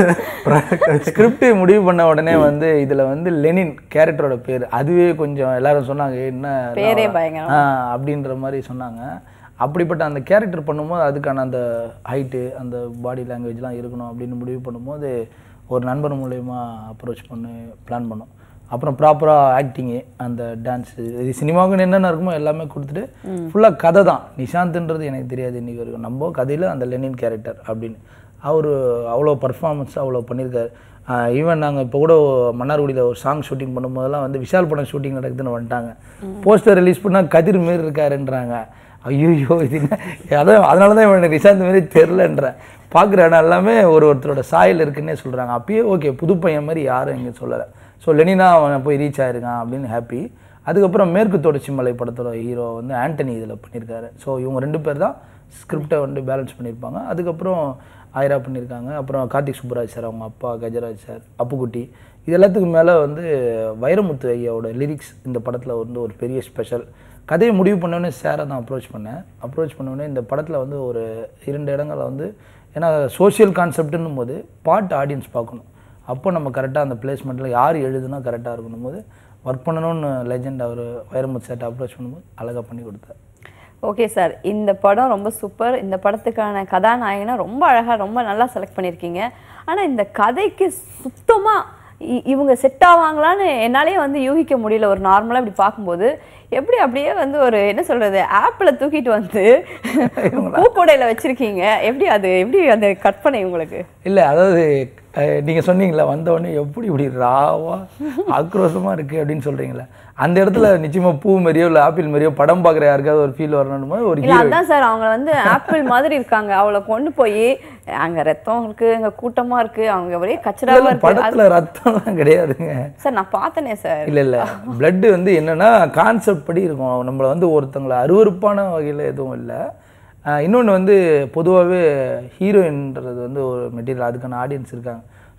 Product ஸ்கிரிப்ட் முடிவு பண்ண உடனே வந்து இதுல வந்து லெனின் கேரக்டரோட பேர் அதுவே கொஞ்சம் எல்லாரும் சொன்னாங்க என்ன பேரே பயங்கரம். ஆ, அப்படின்ற மாதிரி சொன்னாங்க அப்படிப்பட்ட அந்த கேரக்டர் பண்ணும்போது அதுக்கான அந்த ஹைட்டு அந்த பாடி லாங்குவேஜ்லாம் இருக்கணும் அப்படின்னு முடிவு பண்ணும்போது ஒரு நண்பர் மூலயமா அப்ரோச் பண்ணி பிளான் பண்ணோம் அப்புறம் ப்ராப்பராக ஆக்டிங்கு அந்த டான்ஸு இது சினிமாவுக்கு என்னென்ன இருக்குமோ எல்லாமே கொடுத்துட்டு ஃபுல்லாக கதை தான் நிஷாந்த்ன்றது எனக்கு தெரியாது இன்னைக்கு வரைக்கும் நம்ம கதையில் அந்த லெனின் கேரக்டர் அப்படின்னு அவர் அவ்வளோ பர்ஃபார்மன்ஸ் அவ்வளோ பண்ணியிருக்காரு ஈவன் நாங்கள் இப்போ கூட மன்னார்குடியில் ஒரு சாங் ஷூட்டிங் பண்ணும்போதெல்லாம் வந்து விஷால் படம் ஷூட்டிங் நடக்குதுன்னு வந்துட்டாங்க போஸ்டர் ரிலீஸ் பண்ணால் கதிர் மாரி இருக்காருன்றாங்க ஐயோ இது என்ன அதான் அதனால தான் இவன் நிஷாந்த் மாரி தெரிலன்றேன் பார்க்குற இடம் எல்லாமே ஒரு ஒருத்தரோட சாயல் இருக்குன்னே சொல்கிறாங்க அப்பயே ஓகே புது பையன் மாதிரி யாரும் இங்கே சொல்லலை ஸோ லெனினா அவன் போய் ரீச் ஆயிருக்கான் அப்படின்னு ஹாப்பி அதுக்கப்புறம் மேற்கு தொடர்ச்சி மலை படத்தோட ஹீரோ வந்து ஆண்டனி இதில் பண்ணியிருக்காரு ஸோ இவங்க ரெண்டு பேர் தான் ஸ்கிரிப்டை வந்து பேலன்ஸ் பண்ணியிருப்பாங்க அதுக்கப்புறம் ஆயிரா பண்ணியிருக்காங்க அப்புறம் கார்த்திக் சுப்புராஜ் சார் அவங்க அப்பா கஜராஜ் சார் அப்புக்குட்டி இது எல்லாத்துக்கும் மேலே வந்து வைரமுத்து ஐயாவோட லிரிக்ஸ் இந்த படத்தில் வந்து ஒரு பெரிய ஸ்பெஷல் கதையை முடிவு பண்ணோடனே சாரை தான் அப்ரோச் பண்ணேன் அப்ரோச் பண்ணோடனே இந்த படத்தில் வந்து ஒரு இரண்டு இடங்களில் வந்து ஏன்னா சோஷியல் கான்செப்ட்னும் போது பாட்டு ஆடியன்ஸ் பார்க்கணும் அப்போ நம்ம கரெக்டாக அந்த பிளேஸ்மெண்ட்டில் யார் எழுதுனா கரெக்டாக இருக்கணும் போது ஒர்க் பண்ணணும்னு லெஜெண்ட் அவர் வைரமுத்து சார்ட்ட அப்ரோச் பண்ணும்போது அழகாக பண்ணி கொடுத்தார் ஓகே சார் இந்த படம் ரொம்ப சூப்பர் இந்த படத்துக்கான கதாநாயகனை ரொம்ப அழகா ரொம்ப நல்லா செலக்ட் பண்ணியிருக்கீங்க ஆனா இந்த கதைக்கு சுத்தமா இ- இவங்க செட் ஆவாங்களான்னு என்னாலே வந்து யூகிக்க முடியல ஒரு நார்மலா இப்படி பார்க்கும்போது எப்படி அப்படியே வந்து ஒரு என்ன சொல்றது ஆப்பிள தூக்கிட்டு வந்து பூக்கூடையில வச்சிருக்கீங்க எப்படி அது எப்படி அந்த கற்பனை உங்களுக்கு இல்லை அதாவது நீங்கள் சொன்னீங்களா வந்தவொடனே எப்படி இப்படி ராவா ஆக்ரோஷமாக இருக்குது அப்படின்னு சொல்கிறீங்களா அந்த இடத்துல நிச்சயமாக பூ மாதிரியோ இல்லை ஆப்பிள் மாதிரியோ படம் பார்க்குற யாருக்காவது ஒரு ஃபீல் வரணும் போது ஒரு இல்ல ஹீரோ அதான் சார் அவங்க வந்து ஆப்பிள் மாதிரி இருக்காங்க அவளை கொண்டு போய் அங்க ரத்தம் இருக்கு அங்க கூட்டமா இருக்கு அவங்க ஒரே கச்சடாவா இருக்கு அது- படத்தில் ரத்தம்லாம் கிடையாதுங்க சார் நான் பார்த்தனே சார் இல்லை இல்லை blood வந்து என்னன்னா கான்செப்ட் படி இருக்கும் நம்மளை வந்து ஒருத்தங்களை அருவருப்பான வகையில் எதுவும் இல்லை இன்னொன்று வந்து பொதுவாகவே ஹீரோயின்றது வந்து ஒரு மெட்டீரியல் அதுக்கான ஆடியன்ஸ் இருக்காங்க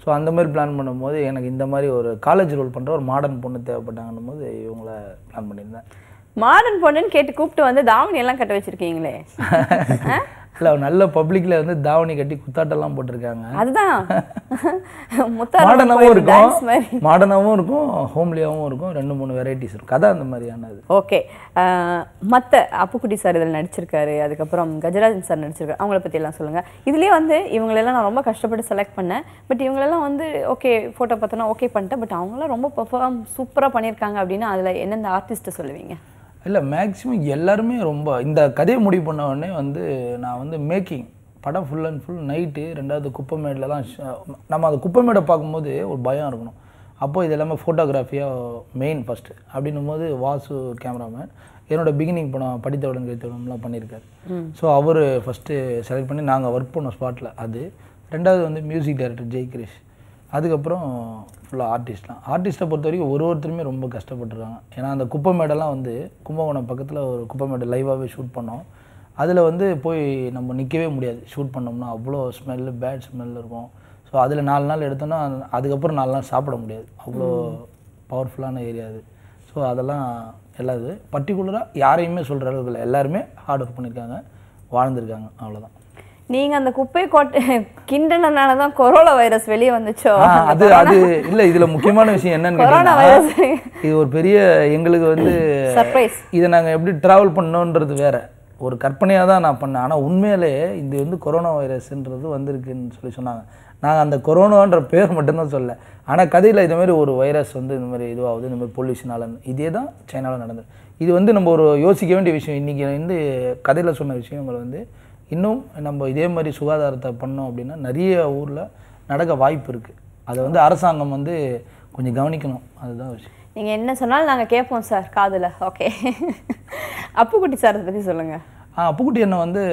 ஸோ அந்த மாதிரி பிளான் பண்ணும்போது எனக்கு இந்த மாதிரி ஒரு காலேஜ் ரோல் பண்ணுற ஒரு மாடர்ன் பொண்ணு தேவைப்பட்டாங்கன்னும் போது இவங்கள பிளான் பண்ணியிருந்தேன் மாடர்ன் பொண்ணுன்னு கேட்டு கூப்பிட்டு வந்து தாவணி எல்லாம் கட்ட வச்சிருக்கீங்களே ஆ? இல்லை நல்ல பப்ளிக்கில் வந்து தாவணி கட்டி குத்தாட்டெல்லாம் போட்டிருக்காங்க அதுதான் முத்தாரம் மாடர்னாகவும் கோயில் இருக்கும் dance மாதிரி மாடர்னாகவும் இருக்கும் ஹோம்லியாகவும் இருக்கும் ரெண்டு மூணு வெரைட்டிஸ் இருக்கும் கதை அந்த மாதிரியானது ஓகே மற்ற அப்புக்குட்டி சார் இதில் நடிச்சிருக்காரு அதுக்கப்புறம் கஜராஜன் சார் நடிச்சிருக்காரு அவங்கள பத்தி எல்லாம் சொல்லுங்க இதுலயே வந்து இவங்களெல்லாம் நான் ரொம்ப கஷ்டப்பட்டு செலக்ட் பண்ணேன் பட் இவங்களெல்லாம் வந்து ஓகே ஃபோட்டோ பார்த்தோன்னா ஓகே பண்ணிட்டேன் பட் அவங்களாம் ரொம்ப பெர்ஃபார்ம் சூப்பராக பண்ணியிருக்காங்க அப்படின்னா அதில் எந்தெந்த ஆர்டிஸ்ட்டை சொல்லுவீங்க இல்லை மேக்ஸிமம் எல்லாருமே ரொம்ப இந்த கதையை முடிவு பண்ண உடனே வந்து நான் வந்து மேக்கிங் படம் ஃபுல் அண்ட் ஃபுல் நைட்டு ரெண்டாவது குப்பைமேட்லலாம் ஷ- நம்ம அந்த குப்பைமேடை பார்க்கும்போது ஒரு பயம் இருக்கணும் அப்போ இது எல்லாமே ஃபோட்டோகிராஃபியாக மெயின் ஃபஸ்ட்டு அப்படின்னும் போது வாசு கேமராமேன் என்னோட பிகினிங் படம் படித்தவுடன் கிடைத்தவுடன்லாம் பண்ணியிருக்காரு ஸோ அவர் ஃபஸ்ட்டு செலக்ட் பண்ணி நாங்கள் ஒர்க் பண்ணோம் ஸ்பாட்டில் அது ரெண்டாவது வந்து மியூசிக் டைரக்டர் ஜெய் கிரீஷ் அதுக்கப்புறம் ஃபுல்லாக ஆர்டிஸ்ட்லாம் ஆர்டிஸ்ட்டை பொறுத்த வரைக்கும் ஒரு ஒருத்தருமே ரொம்ப கஷ்டப்பட்டுருக்காங்க ஏன்னா அந்த குப்பை மேடெல்லாம் வந்து கும்பகோணம் பக்கத்தில் ஒரு குப்பை மேடை லைவாகவே ஷூட் பண்ணோம் அதில் வந்து போய் நம்ம நிற்கவே முடியாது ஷூட் பண்ணோம்னா அவ்வளோ ஸ்மெல்லு பேட் ஸ்மெல் இருக்கும் ஸோ அதில் நாலு நாள் எடுத்தோன்னா அதுக்கப்புறம் நாலு நாள் சாப்பிட முடியாது அவ்வளோ பவர்ஃபுல்லான ஏரியா அது ஸோ அதெல்லாம் எல்லாம் இது பர்டிகுலராக யாரையுமே சொல்கிற அளவுக்கு இல்லை எல்லாருமே ஹார்ட் ஒர்க் பண்ணியிருக்காங்க வாழ்ந்திருக்காங்க அவ்வளோதான் நீங்க அந்த குப்பை கோட்டை கிண்டனனால தான் கொரோனா வைரஸ் வெளியே வந்துச்சோ ஆ, அது அது இல்ல இதுல முக்கியமான விஷயம் என்னன்னு கொரோனா கேட்டீங்கன்னா, வைரஸ் இது ஒரு பெரிய எங்களுக்கு வந்து சர்ப்ரைஸ் இதை நாங்க எப்படி டிராவல் பண்ணோன்றது வேற ஒரு கற்பனையாக தான் நான் பண்ணேன் ஆனா உண்மையிலே இது வந்து கொரோனா வைரஸ்ன்றது வந்திருக்குன்னு சொல்லி சொன்னாங்க நாங்கள் அந்த கொரோனான்ற பேர் மட்டும்தான் சொல்ல ஆனா கதையில இது மாதிரி ஒரு வைரஸ் வந்து இந்த மாதிரி இதுவாகுது இந்த மாதிரி பொல்யூஷனால இதே தான் சைனாவில் நடந்தது இது வந்து நம்ம ஒரு யோசிக்க வேண்டிய விஷயம் இன்னைக்கு வந்து கதையில சொன்ன விஷயங்கள் வந்து இன்னும் நம்ம இதே மாதிரி சுகாதாரத்தை பண்ணோம் அப்படின்னா நிறைய ஊரில் நடக்க வாய்ப்பு இருக்குது அதை வந்து அரசாங்கம் வந்து கொஞ்சம் கவனிக்கணும் அதுதான் விஷயம் நீங்க என்ன சொன்னாலும் நாங்க கேட்போம் சார் காதுல ஓகே அப்புக்குட்டி சார் பத்தி சொல்லுங்க ஆ அப்புக்குட்டி அண்ணன் வந்து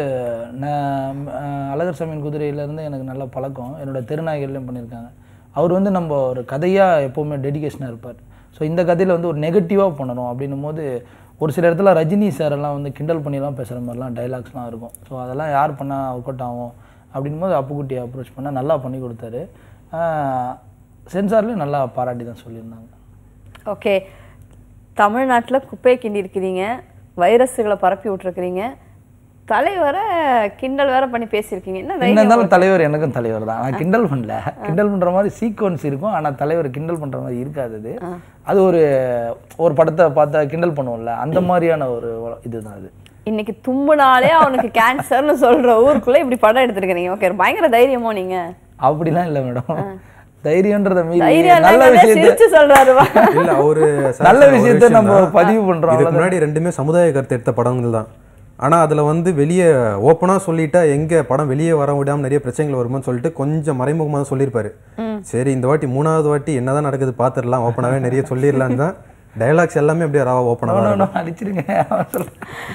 நான் ஆ, அழகர் சாமியின் குதிரையிலேருந்து எனக்கு நல்ல பழக்கம் என்னோட தெருநாய்கள்லையும் பண்ணியிருக்காங்க அவர் வந்து நம்ம ஒரு கதையாக எப்போவுமே டெடிகேஷனாக இருப்பார் ஸோ இந்த கதையில் வந்து ஒரு நெகட்டிவாக பண்ணணும் அப்படின்னும் போது ஒரு சில இடத்துல ரஜினி சார் எல்லாம் வந்து கிண்டல் பண்ணிலாம் பேசுகிற மாதிரிலாம் டைலாக்ஸ்லாம் இருக்கும் ஸோ அதெல்லாம் யார் பண்ணால் ஒர்க் அவுட் ஆகும் அப்படின்னும் போது அப்புக்குட்டியை அப்ரோச் பண்ணால் நல்லா பண்ணி கொடுத்தாரு சென்சார்லேயும் நல்லா பாராட்டி தான் சொல்லியிருந்தாங்க ஓகே தமிழ்நாட்டுல குப்பையை கிண்டி இருக்கிறீங்க வைரஸுகளை பரப்பி விட்டுருக்கிறீங்க தலைவரை கிண்டல் வேற பண்ணி பேசியிருக்கீங்க என்ன என்ன தைரியம் இருந்தாலும் தலைவர் எனக்கும் தலைவர் தான் நான் கிண்டல் பண்ணல கிண்டல் பண்ற மாதிரி சீக்வன்ஸ் இருக்கும் ஆனா தலைவர் கிண்டல் பண்ற மாதிரி இருக்காது அது அது ஒரு ஒரு படத்தை பார்த்தா கிண்டல் பண்ணுவோம்ல அந்த மாதிரியான ஒரு இதுதான் அது இன்னைக்கு தும்முனாலே அவனுக்கு கேன்சர்னு சொல்ற ஊருக்குள்ள இப்படி படம் எடுத்திருக்கிறீங்க ஓகே பயங்கர தைரியமோ நீங்க அப்படிலாம் இல்லை மேடம் தைரியன்றத மீறி தைரியம் நல்ல இல்லைங்கிறதே விஷயத்த சிரிச்சு சொல்றாரு வா. இல்ல அவரு sir, நல்ல ஒரு விஷயத்த விஷயம் நம்ம தான். பதிவு பண்றோம், இதுக்கு முன்னாடி ரெண்டுமே சமுதாய கருத்து எடுத்த படங்கள் தான் ஆனா அதுல வந்து வெளியே ஓப்பனா சொல்லிட்டா எங்க படம் வெளியே வர விடாம நிறைய பிரச்சனைகள் வருமான்னு சொல்லிட்டு கொஞ்சம் மறைமுகமா தான் சொல்லியிருப்பாரு சரி இந்த வாட்டி மூணாவது வாட்டி என்னதான் நடக்குது பாத்துடலாம் ஓப்பனாவே நிறைய சொல்லிடலான்னு தான் டைலாக்ஸ் எல்லாமே அப்படியே ராவா ஓப்பனாக No, no, no, அடிச்சிருங்க அவன் சொல்றான்.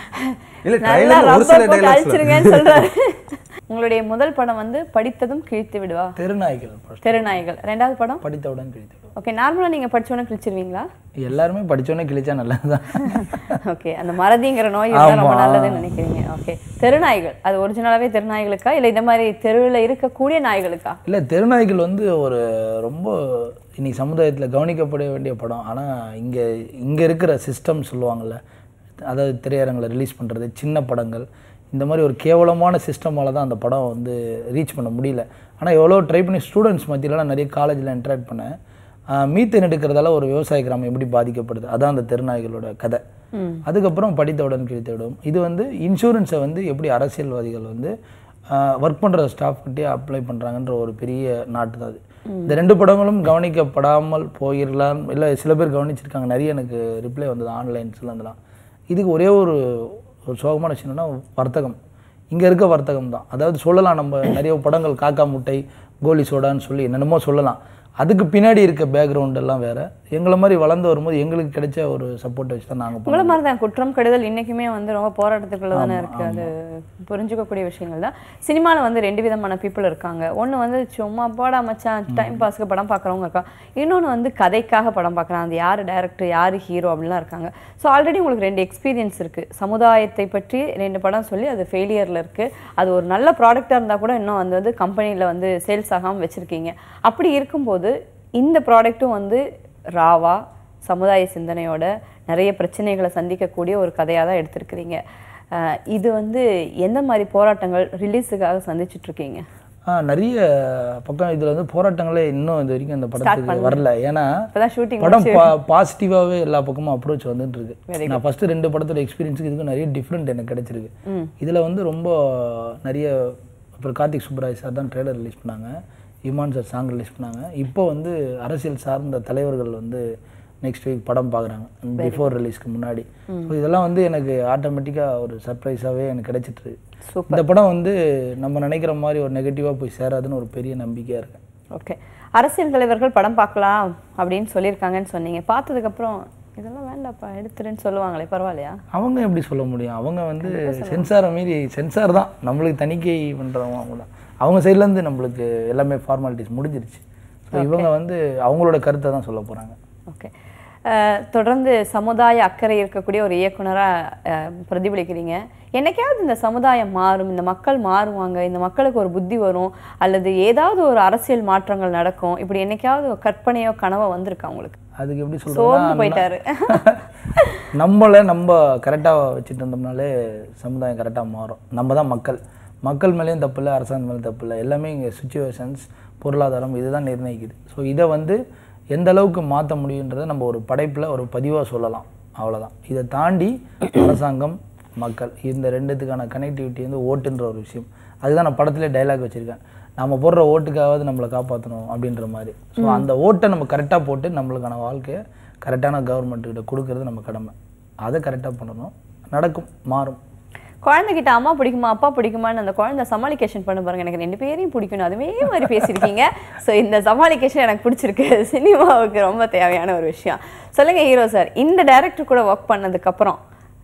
இல்ல நல்லா ட்ரைலர் ஒரு ரப்பர் சில போட்டு டைலாக்ஸ்ல அழிச்சிருங்கன்னு சொல்றாரு உங்களுடைய முதல் படம் வந்து படித்ததும் கிழித்து விடுவா தெருநாய்கள் first. தெருநாய்கள் ரெண்டாவது படம் படித்தவுடன் கிழித்து ஓகே நார்மலா நீங்க படிச்சோன்னே கிழிச்சிருவீங்களா எல்லாருமே படிச்சோன்னே கிழிச்சா நல்லதுதான் ஓகே அந்த மறதிங்கிற நோய் இருந்தா ரொம்ப ஆமா. நல்லதுன்னு நினைக்கிறீங்க ஓகே தெருநாய்கள் அது ஒரிஜினலாவே தெருநாய்களுக்கா இல்ல இந்த மாதிரி தெருவில் இருக்கக்கூடிய நாய்களுக்கா இல்லை தெருநாய்கள் வந்து ஒரு ரொம்ப இன்னைக்கு சமுதாயத்தில் கவனிக்கப்பட வேண்டிய படம் ஆனால் இங்கே இங்கே இருக்கிற சிஸ்டம் சொல்லுவாங்கள்ல அதாவது திரையரங்கில் ரிலீஸ் பண்ணுறது சின்ன படங்கள் இந்த மாதிரி ஒரு கேவலமான சிஸ்டமால தான் அந்த படம் வந்து ரீச் பண்ண முடியல ஆனால் எவ்வளோ ட்ரை பண்ணி ஸ்டூடெண்ட்ஸ் மத்தியிலலாம் நிறைய காலேஜில் இன்ட்ராக்ட் பண்ணேன் மீத்தேன் எடுக்கிறதால ஒரு விவசாய கிராமம் எப்படி பாதிக்கப்படுது அதான் அந்த தெருநாய்களோட கதை அதுக்கப்புறம் படித்தவுடன் கிழித்தவுடன் இது வந்து இன்சூரன்ஸை வந்து எப்படி அரசியல்வாதிகள் வந்து ஒர்க் பண்ணுற ஸ்டாஃப்கிட்டே அப்ளை பண்ணுறாங்கன்ற ஒரு பெரிய நாட்டு தான் அது இந்த ரெண்டு படங்களும் கவனிக்கப்படாமல் போயிடலாம் இல்லை சில பேர் கவனிச்சிருக்காங்க நிறைய எனக்கு ரிப்ளை வந்தது ஆன்லைன்ஸ்ல இருந்தெல்லாம் இதுக்கு ஒரே ஒரு ஒரு சோகமான விஷயம் என்னன்னா வர்த்தகம் இங்கே இருக்க வர்த்தகம் தான் அதாவது சொல்லலாம் நம்ம நிறைய படங்கள் காக்கா முட்டை கோலி சோடான்னு சொல்லி என்னென்னமோ சொல்லலாம் அதுக்கு பின்னாடி இருக்க பேக்ரவுண்ட் எல்லாம் வேற எங்களை மாதிரி வளர்ந்து வரும்போது எங்களுக்கு கிடைச்ச ஒரு சப்போர்ட்டை வச்சு தான் நாங்கள் உங்களை மாதிரி தான் குற்றம் கெடுதல் இன்னைக்குமே வந்து ரொம்ப போராட்டத்துக்குள்ள தானே இருக்கு அது புரிஞ்சுக்கக்கூடிய விஷயங்கள் தான் சினிமாவில் வந்து ரெண்டு விதமான பீப்புள் இருக்காங்க ஒன்று வந்து சும்மா போடா மச்சான் டைம் பாஸ்க்கு படம் பார்க்குறவங்க இருக்கா இன்னொன்று வந்து கதைக்காக படம் பார்க்குறாங்க அது யார் டைரக்டர் யார் ஹீரோ அப்படிலாம் இருக்காங்க ஸோ ஆல்ரெடி உங்களுக்கு ரெண்டு எக்ஸ்பீரியன்ஸ் இருக்கு சமுதாயத்தை பற்றி ரெண்டு படம் சொல்லி அது ஃபெயிலியரில் இருக்கு அது ஒரு நல்ல ப்ராடக்டாக இருந்தால் கூட இன்னும் வந்து வந்து கம்பெனியில் வந்து சேல்ஸ் ஆகாமல் வச்சுருக்கீங்க அப்படி இருக்கும்போது இந்த ப்ராடக்ட்டும் வந்து ராவா சமுதாய சிந்தனையோட நிறைய பிரச்சனைகளை சந்திக்கக்கூடிய ஒரு கதையாக தான் எடுத்திருக்கிறீங்க அஹ் இது வந்து எந்த மாதிரி போராட்டங்கள் ரிலீஸுக்காக சந்திச்சுட்டு இருக்கீங்க ஆ நிறைய பக்கம் இதில் வந்து போராட்டங்களே இன்னும் இது வரைக்கும் இந்த படத்துக்கு வரல ஏன்னா இப்பதான் ஷூட்டிங் படம் பா பாசிட்டிவாகவே எல்லா பக்கமும் அப்ரோச் வந்துட்டு இருக்கு நான் ஃபர்ஸ்ட் ரெண்டு படத்தோட எக்ஸ்பீரியன்ஸுக்கு இதுக்கும் நிறைய டிஃப்ரெண்ட் எனக்கு கிடைச்சிருக்கு இதில் வந்து ரொம்ப நிறைய அப்புறம் கார்த்திக் சுப்ராஜ் சார் தான் ட்ரெய்லர் ரிலீஸ் பண்ணாங்க இமான் சார் சாங் ரிலீஸ் பண்ணாங்க இப்போ வந்து அரசியல் சார்ந்த தலைவர்கள் வந்து நெக்ஸ்ட் வீக் படம் பார்க்குறாங்க பிஃபோர் ரிலீஸ்க்கு முன்னாடி ஸோ இதெல்லாம் வந்து எனக்கு ஆட்டோமேட்டிக்காக ஒரு சர்ப்ரைஸாகவே எனக்கு கிடைச்சிட்டு இருக்கு இந்த படம் வந்து நம்ம நினைக்கிற மாதிரி ஒரு நெகட்டிவாக போய் சேராதுன்னு ஒரு பெரிய நம்பிக்கையாக இருக்கு ஓகே அரசியல் தலைவர்கள் படம் பார்க்கலாம் அப்படின்னு சொல்லியிருக்காங்கன்னு சொன்னீங்க பார்த்ததுக்கப்புறம் இதெல்லாம் வேண்டாப்பா எடுத்துருன்னு சொல்லுவாங்களே பரவாயில்லையா அவங்க எப்படி சொல்ல முடியும் அவங்க வந்து சென்சாரை மீறி சென்சார் தான் நம்மளுக்கு தணிக்கை பண்ணுறவங்க அவங்க தான் அவங்க சைட்லேருந்து நம்மளுக்கு எல்லாமே ஃபார்மாலிட்டிஸ் முடிஞ்சிருச்சு ஸோ இவங்க வந்து அவங்களோட கருத்தை தான் சொல்ல போகிறாங்க ஓகே அஹ் தொடர்ந்து சமுதாய அக்கறை இருக்கக்கூடிய ஒரு இயக்குனராக பிரதிபலிக்கிறீங்க என்னைக்காவது இந்த சமுதாயம் மாறும் இந்த மக்கள் மாறுவாங்க இந்த மக்களுக்கு ஒரு புத்தி வரும் அல்லது ஏதாவது ஒரு அரசியல் மாற்றங்கள் நடக்கும் இப்படி என்னைக்காவது ஒரு கற்பனையோ கனவோ வந்திருக்கா உங்களுக்கு அதுக்கு எப்படி சோர்ந்து சொல்கிறோம்னா போயிட்டாரு நம்மளை நம்ம கரெக்டாக வச்சுட்டு இருந்தோம்னாலே சமுதாயம் கரெக்டாக மாறும் நம்ம தான் மக்கள் மக்கள் மேலேயும் தப்பு இல்லை அரசாங்கம் மேலேயும் தப்பு இல்லை எல்லாமே இங்கே சுச்சுவேஷன்ஸ் பொருளாதாரம் இதுதான் நிர்ணயிக்குது ஸோ இதை வந்து எந்த அளவுக்கு மாற்ற முடியுன்றதை நம்ம ஒரு படைப்பில் ஒரு பதிவாக சொல்லலாம் அவ்வளவுதான் இதை தாண்டி அரசாங்கம் மக்கள் இந்த ரெண்டுத்துக்கான கனெக்டிவிட்டி வந்து ஓட்டுன்ற ஒரு விஷயம் அதுதான் நான் படத்திலே டைலாக் வச்சுருக்கேன் நம்ம போடுற ஓட்டுக்காவது நம்மளை காப்பாற்றணும் அப்படின்ற மாதிரி ஸோ அந்த ஓட்டை நம்ம கரெக்டாக போட்டு நம்மளுக்கான வாழ்க்கையை கரெக்டான கவர்மெண்ட்டுக்கிட்ட கொடுக்கறது நம்ம கடமை அதை கரெக்டாக பண்ணணும் நடக்கும் மாறும் குழந்தைகிட்ட அம்மா பிடிக்குமா அப்பா பிடிக்குமான்னு அந்த குழந்தை சமாளிகேஷன் பண்ண பாருங்க எனக்கு ரெண்டு பேரையும் பிடிக்கணும் அதுவே மாதிரி பேசியிருக்கீங்க ஸோ இந்த சமாளிகேஷன் எனக்கு பிடிச்சிருக்கு சினிமாவுக்கு ரொம்ப தேவையான ஒரு விஷயம் சொல்லுங்க ஹீரோ சார் இந்த டைரக்டர் கூட ஒர்க் பண்ணதுக்கு அப்புறம்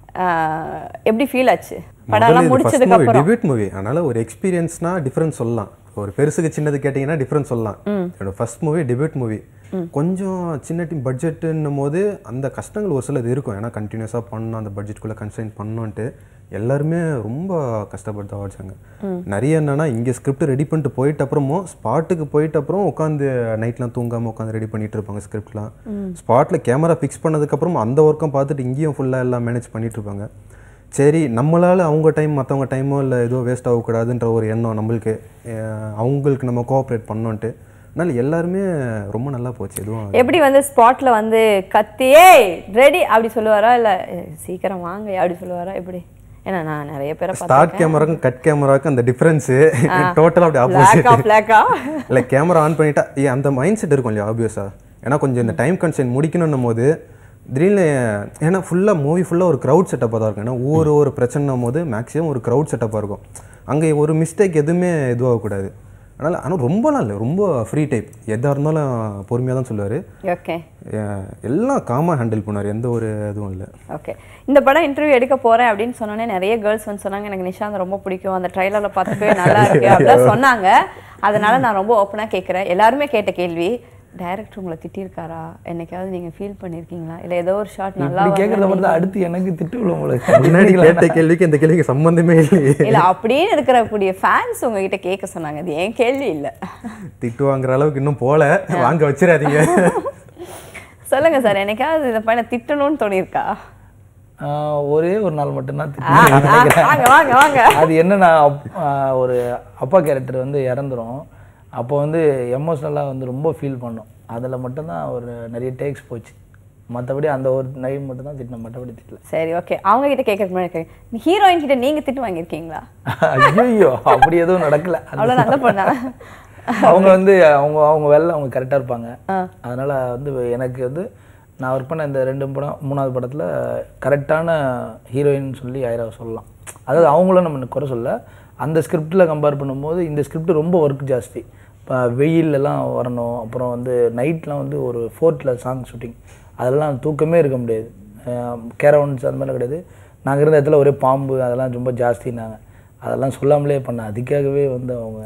ஆஹ், எப்படி ஃபீல் ஆச்சு படம்லாம் முடிச்சதுக்கு அப்புறம் டிபேட் மூவி அதனால ஒரு எக்ஸ்பீரியன்ஸ்னா டிஃபரன்ஸ் சொல்லலாம் ஒரு பெருசுக்கு சின்னது கேட்டிங்கன்னா டிஃபரன்ஸ் சொல்லலாம் என்னோட ஃபர்ஸ்ட் மூவி டிபேட் மூவி கொஞ்சம் சின்ன டீம் பட்ஜெட்டுன்னும் போது அந்த கஷ்டங்கள் ஒரு சிலது இருக்கும் ஏன்னா கண்டினியூஸாக பண்ணணும் அந்த பட்ஜெட்குள்ளே கன்சைன் பண்ணணுன்ட்டு எல்லாருமே ரொம்ப கஷ்டப்பட்டு தான் வச்சாங்க நிறைய என்னன்னா இங்கே ஸ்கிரிப்ட் ரெடி பண்ணிட்டு போயிட்ட அப்புறமும் ஸ்பாட்டுக்கு போயிட்ட அப்புறம் உட்காந்து நைட்லாம் தூங்காமல் உட்காந்து ரெடி பண்ணிட்டு இருப்பாங்க ஸ்கிரிப்ட்லாம் ஸ்பாட்டில் கேமரா ஃபிக்ஸ் பண்ணதுக்கப்புறம் அந்த ஒர்க்கும் பார்த்துட்டு இங்கேயும் ஃபுல்லாக எல்லாம் மேனேஜ் பண்ணிட்டு இருப்பாங்க சரி நம்மளால அவங்க டைம் மற்றவங்க டைமோ இல்லை ஏதோ வேஸ்ட் ஆகக்கூடாதுன்ற ஒரு எண்ணம் நம்மளுக்கு அஹ் அவங்களுக்கு நம்ம கோஆப்ரேட் பண்ணோன்ட்டு அதனால எல்லாருமே ரொம்ப நல்லா போச்சு எதுவும் எப்படி வந்து ஸ்பாட்ல வந்து கத்தியே ரெடி அப்படி சொல்லுவாரா இல்ல "ஏய், சீக்கிரம் வாங்க அப்படி சொல்லுவாரா எப்படி ஏன்னா நான் நிறைய பேரை ஸ்டார்ட் கேமராக்கும் கட் கேமராக்கும் அந்த டிஃப்ரென்ஸு டோட்டலாக அப்படி பிளாக்கா ஆப்போசிட் பிளாக்கா இல்லை கேமரா ஆன் பண்ணிட்டா ஏ அந்த மைண்ட் செட் இருக்கும் இல்லையா ஆப்வியஸாக ஏன்னா கொஞ்சம் இந்த டைம் கன்சென்ட் முடிக்கணும்னும் போது திடீர்னு ஏன்னா ஃபுல்லாக மூவி ஃபுல்லாக ஒரு க்ரௌட் செட்டப்பாக தான் இருக்கும் ஏன்னா ஒவ்வொரு ஒரு பிரச்சனைனும் போது மேக்ஸிமம் ஒரு க்ரௌட் செட்டப்பாக இருக்கும் அங்கே ஒரு மிஸ்டேக் எதுவுமே இதுவாகக்கூடாது அதனால் ஆனால் ரொம்பலாம் இல்லை ரொம்ப ஃப்ரீ டைப் எதாக இருந்தாலும் பொறுமையாக தான் சொல்லுவார் ஓகே எல்லாம் காமாக ஹேண்டில் பண்ணுவார் எந்த ஒரு இதுவும் இல்லை ஓகே இந்த படம் இன்டர்வியூ எடுக்க போறேன் அப்படின்னு சொன்னோன்னே நிறைய கேர்ள்ஸ் வந்து சொன்னாங்க எனக்கு நிஷாந்த் ரொம்ப பிடிக்கும் அந்த ட்ரைலரில் பார்த்துக்கவே நல்லா இருக்கு அப்படிலாம் சொன்னாங்க அதனால நான் ரொம்ப ஓப்பனா கேட்குறேன் எல்லாருமே கேட்ட கேள்வி டைரக்டர் உங்களை திட்டியிருக்காரா என்னைக்காவது நீங்க ஃபீல் பண்ணியிருக்கீங்களா இல்லை ஏதோ ஒரு ஷாட் நல்லா இப்படி கேட்குறத வரல மட்டும் அடுத்து எனக்கு திட்டு விழும் உங்களுக்கு முன்னாடி கேட்ட கேள்விக்கு இந்த கேள்விக்கு சம்மந்தமே இல்லையே இல்ல அப்படின்னு இருக்கிறக்கூடிய ஃபேன்ஸ் உங்ககிட்ட கேட்க சொன்னாங்க அது ஏன் கேள்வி இல்ல திட்டு வாங்குற அளவுக்கு இன்னும் போல வாங்க வச்சிடாதீங்க சொல்லுங்க சார் என்னைக்காவது இந்த பையனை திட்டணும்னு தோணியிருக்கா ஆஹ் ஒரே ஒரு நாள் மட்டும்தான் ஆ, ஆ, திட்டு வாங்க வாங்க வாங்க அது என்னன்னா அப்- ஆஹ் ஒரு அப்பா கேரக்டர் வந்து இறந்துரும் அப்போ வந்து எமோஷ்னலாக வந்து ரொம்ப ஃபீல் பண்ணோம் அதில் மட்டும்தான் ஒரு நிறைய டேக்ஸ் போச்சு மற்றபடி அந்த ஒரு நைட் மட்டும் தான் திட்டினேன் மற்றபடி திட்டல சரி ஓகே அவங்க கிட்ட கேட்கறதுக்கு முன்னாடி ஹீரோயின் கிட்ட நீங்க திட்டு வாங்கியிருக்கீங்களா ஐயோ அப்படி எதுவும் நடக்கல அவ்வளவு நல்ல பொண்ணா அவங்க வந்து அவங்க அவங்க வேலை அவங்க கரெக்டாக இருப்பாங்க அதனால வந்து எனக்கு வந்து நான் ஒர்க் பண்ண இந்த ரெண்டு படம் மூணாவது படத்தில் கரெக்டான ஹீரோயின் சொல்லி ஆயிரம் சொல்லலாம் அதாவது அவங்களும் நம்ம குறை சொல்ல அந்த ஸ்கிரிப்டில் கம்பேர் பண்ணும்போது இந்த ஸ்கிரிப்ட் ரொம்ப ஒர்க் ஜாஸ்தி இப்போ வெயில் எல்லாம் வரணும் அப்புறம் வந்து நைட்லாம் வந்து ஒரு ஃபோர்ட்டில் சாங் ஷூட்டிங் அதெல்லாம் தூக்கமே இருக்க முடியாது கேரவன்ஸ் அந்த மாதிரிலாம் கிடையாது நாங்கள் இருந்த இடத்துல ஒரே பாம்பு அதெல்லாம் ரொம்ப ஜாஸ்தினாங்க அதெல்லாம் சொல்லாமலே பண்ணேன் அதுக்காகவே வந்து அவங்க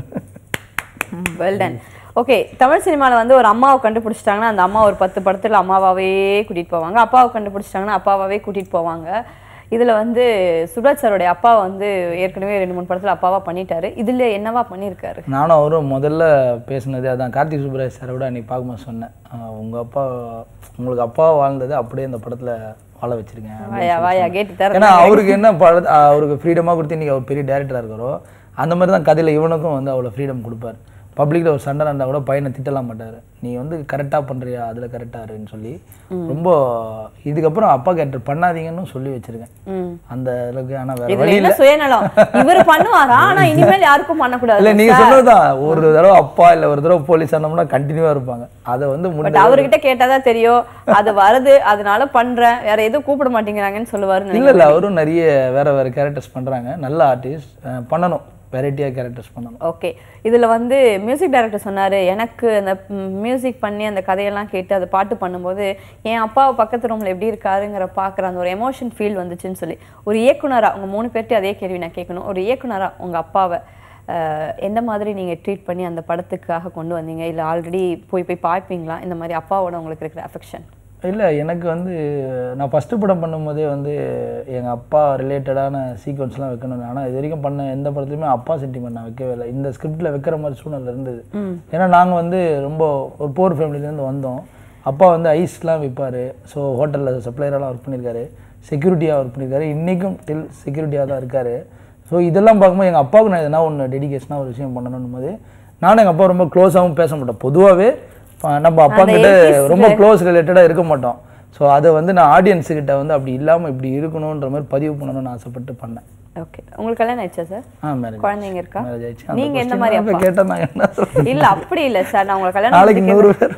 வெல் டன் ஓகே தமிழ் சினிமாவில் வந்து ஒரு அம்மாவை கண்டுபிடிச்சிட்டாங்கன்னா அந்த அம்மா ஒரு பத்து படத்தில் அம்மாவாவே கூட்டிகிட்டு போவாங்க அப்பாவை கண்டுபிடிச்சிட்டாங்கன்னா அப்பாவாவே கூட்டிகிட்டு போவாங்க இதில் வந்து சுப்ராஜ் சாரோடைய அப்பா வந்து ஏற்கனவே ரெண்டு மூணு படத்தில் அப்பாவா பண்ணிட்டாரு இதில் என்னவா பண்ணியிருக்காரு நானும் அவரும் முதல்ல பேசுனது அதான் கார்த்திக் சுப்ராஜ் சாரை விட அன்றைக்கி பார்க்கும்போது சொன்னேன் ஆஹ் உங்க அப்பா உங்களுக்கு அப்பா வாழ்ந்தது அப்படியே இந்த படத்தில் வாழ வச்சிருக்கேன் அப்படின்னு வாயா சொல்லி வாயா சொன்னேன். கேட்டு தர ஏன்னா அவருக்கு என்ன பட அவருக்கு ஃப்ரீடமாக கொடுத்து இன்றைக்கி அவர் பெரிய டேரக்டராக இருக்கிறோ அந்த மாதிரி தான் கதையில் இவனுக்கும் வந்து அவ்வளோ ஃப்ரீடம் கொடுப்பார் பப்ளிக்கில் ஒரு சண்டை நடந்தால் கூட பையனை திட்டலாம் மாட்டார் நீ வந்து கரெக்டாக பண்ணுறியா அதில் கரெக்டாருன்னு சொல்லி ரொம்ப இதுக்கப்புறம் அப்பா கேரக்டர் பண்ணாதீங்கன்னு சொல்லி வச்சிருக்கேன் ம் அந்த அளவுக்கு ஆனால் வேற இதுல வழி என்ன சுயநலம் இவர் பண்ணுவாரா ஆனா இனிமேல் யாருக்கும் பண்ணக்கூடாது இல்ல நீங்க சொன்னதுதான் ஒரு தடவை அப்பா இல்ல ஒரு தடவை போலீஸ் ஆனோம்னா கண்டினியூவா இருப்பாங்க அதை வந்து பட் முடிஞ்ச அவர்கிட்ட கேட்டாதான் தெரியும் அது வருது அதனால பண்றேன் வேற எதுவும் கூப்பிட மாட்டேங்கிறாங்கன்னு சொல்லுவாரு இல்ல இல்ல அவரும் நிறைய வேற வேற கேரக்டர்ஸ் பண்றாங்க நல்ல ஆர்டிஸ்ட் பண்ணணும் வெரைட்டியா கேரக்டர்ஸ் பண்ணணும் ஓகே இதுல வந்து மியூசிக் டைரக்டர் சொன்னாரு எனக்கு அந்த மியூசிக் பண்ணி அந்த கதையெல்லாம் கேட்டு அதை பாட்டு பண்ணும்போது என் அப்பாவை பக்கத்து ரூம்ல எப்படி இருக்காருங்கிற பார்க்குற அந்த ஒரு எமோஷன் ஃபீல் வந்துச்சுன்னு சொல்லி ஒரு இயக்குனரா உங்க மூணு பேர்ட்டு அதே கேள்வி நான் கேட்கணும் ஒரு இயக்குனரா உங்க அப்பாவை அஹ், எந்த மாதிரி நீங்க ட்ரீட் பண்ணி அந்த படத்துக்காக கொண்டு வந்தீங்க இல்ல ஆல்ரெடி போய் போய் பார்ப்பீங்களா இந்த மாதிரி அப்பாவோட உங்களுக்கு இருக்கிற அஃபெக்ஷன் இல்ல எனக்கு வந்து நான் ஃபர்ஸ்ட் படம் பண்ணும்போதே வந்து எங்க அப்பா ரிலேட்டடான சீக்வன்ஸ்லாம் வைக்கணும் ஆனா இது வரைக்கும் பண்ண எந்த படத்துலையுமே அப்பா சென்டிமெண்ட் நான் வைக்கவே இல்லை இந்த ஸ்கிரிப்ட்ல வைக்கிற மாதிரி சூழ்நிலை இருந்தது ஏன்னா நாங்க வந்து ரொம்ப ஒரு போர் ஃபேமிலிலேருந்து வந்தோம் அப்பா வந்து ஐஸ்லாம் விற்பாரு ஸோ ஹோட்டலில் சப்ளையரெல்லாம் ஒர்க் பண்ணியிருக்காரு செக்யூரிட்டியாக ஒர்க் பண்ணியிருக்காரு இன்றைக்கும் டில் செக்யூரிட்டியாக தான் இருக்காரு ஸோ இதெல்லாம் பார்க்கும்போது எங்கள் அப்பாவுக்கு நான் எதனா ஒன்று டெடிகேஷனாக ஒரு விஷயம் பண்ணணும் போது நானும் எங்கள் அப்பா ரொம்ப க்ளோஸாகவும் பேச மாட்டோம் பொதுவாகவே நம்ம அப்பா கிட்ட ரொம்ப க்ளோஸ் ரிலேட்டடாக இருக்க மாட்டோம் ஸோ அதை வந்து நான் ஆடியன்ஸு கிட்ட வந்து அப்படி இல்லாமல் இப்படி இருக்கணுன்ற மாதிரி பதிவு பண்ணணும்னு ஆசைப்பட்டு பண்ணேன் ஓகே உங்களுக்கு கல்யாணம் ஆயிடுச்சா சார் ஆ மேரேஜ் குழந்தைங்க இருக்கா மேரேஜ் ஆயிடுச்சு நீங்க எந்த மாதிரி அப்பா கேட்டேன் நான் என்ன சொல்றேன் இல்ல அப்படி இல்ல சார் நான் உங்களை கல்யாணம் நாளைக்கு பண்ணி நூறு பேர்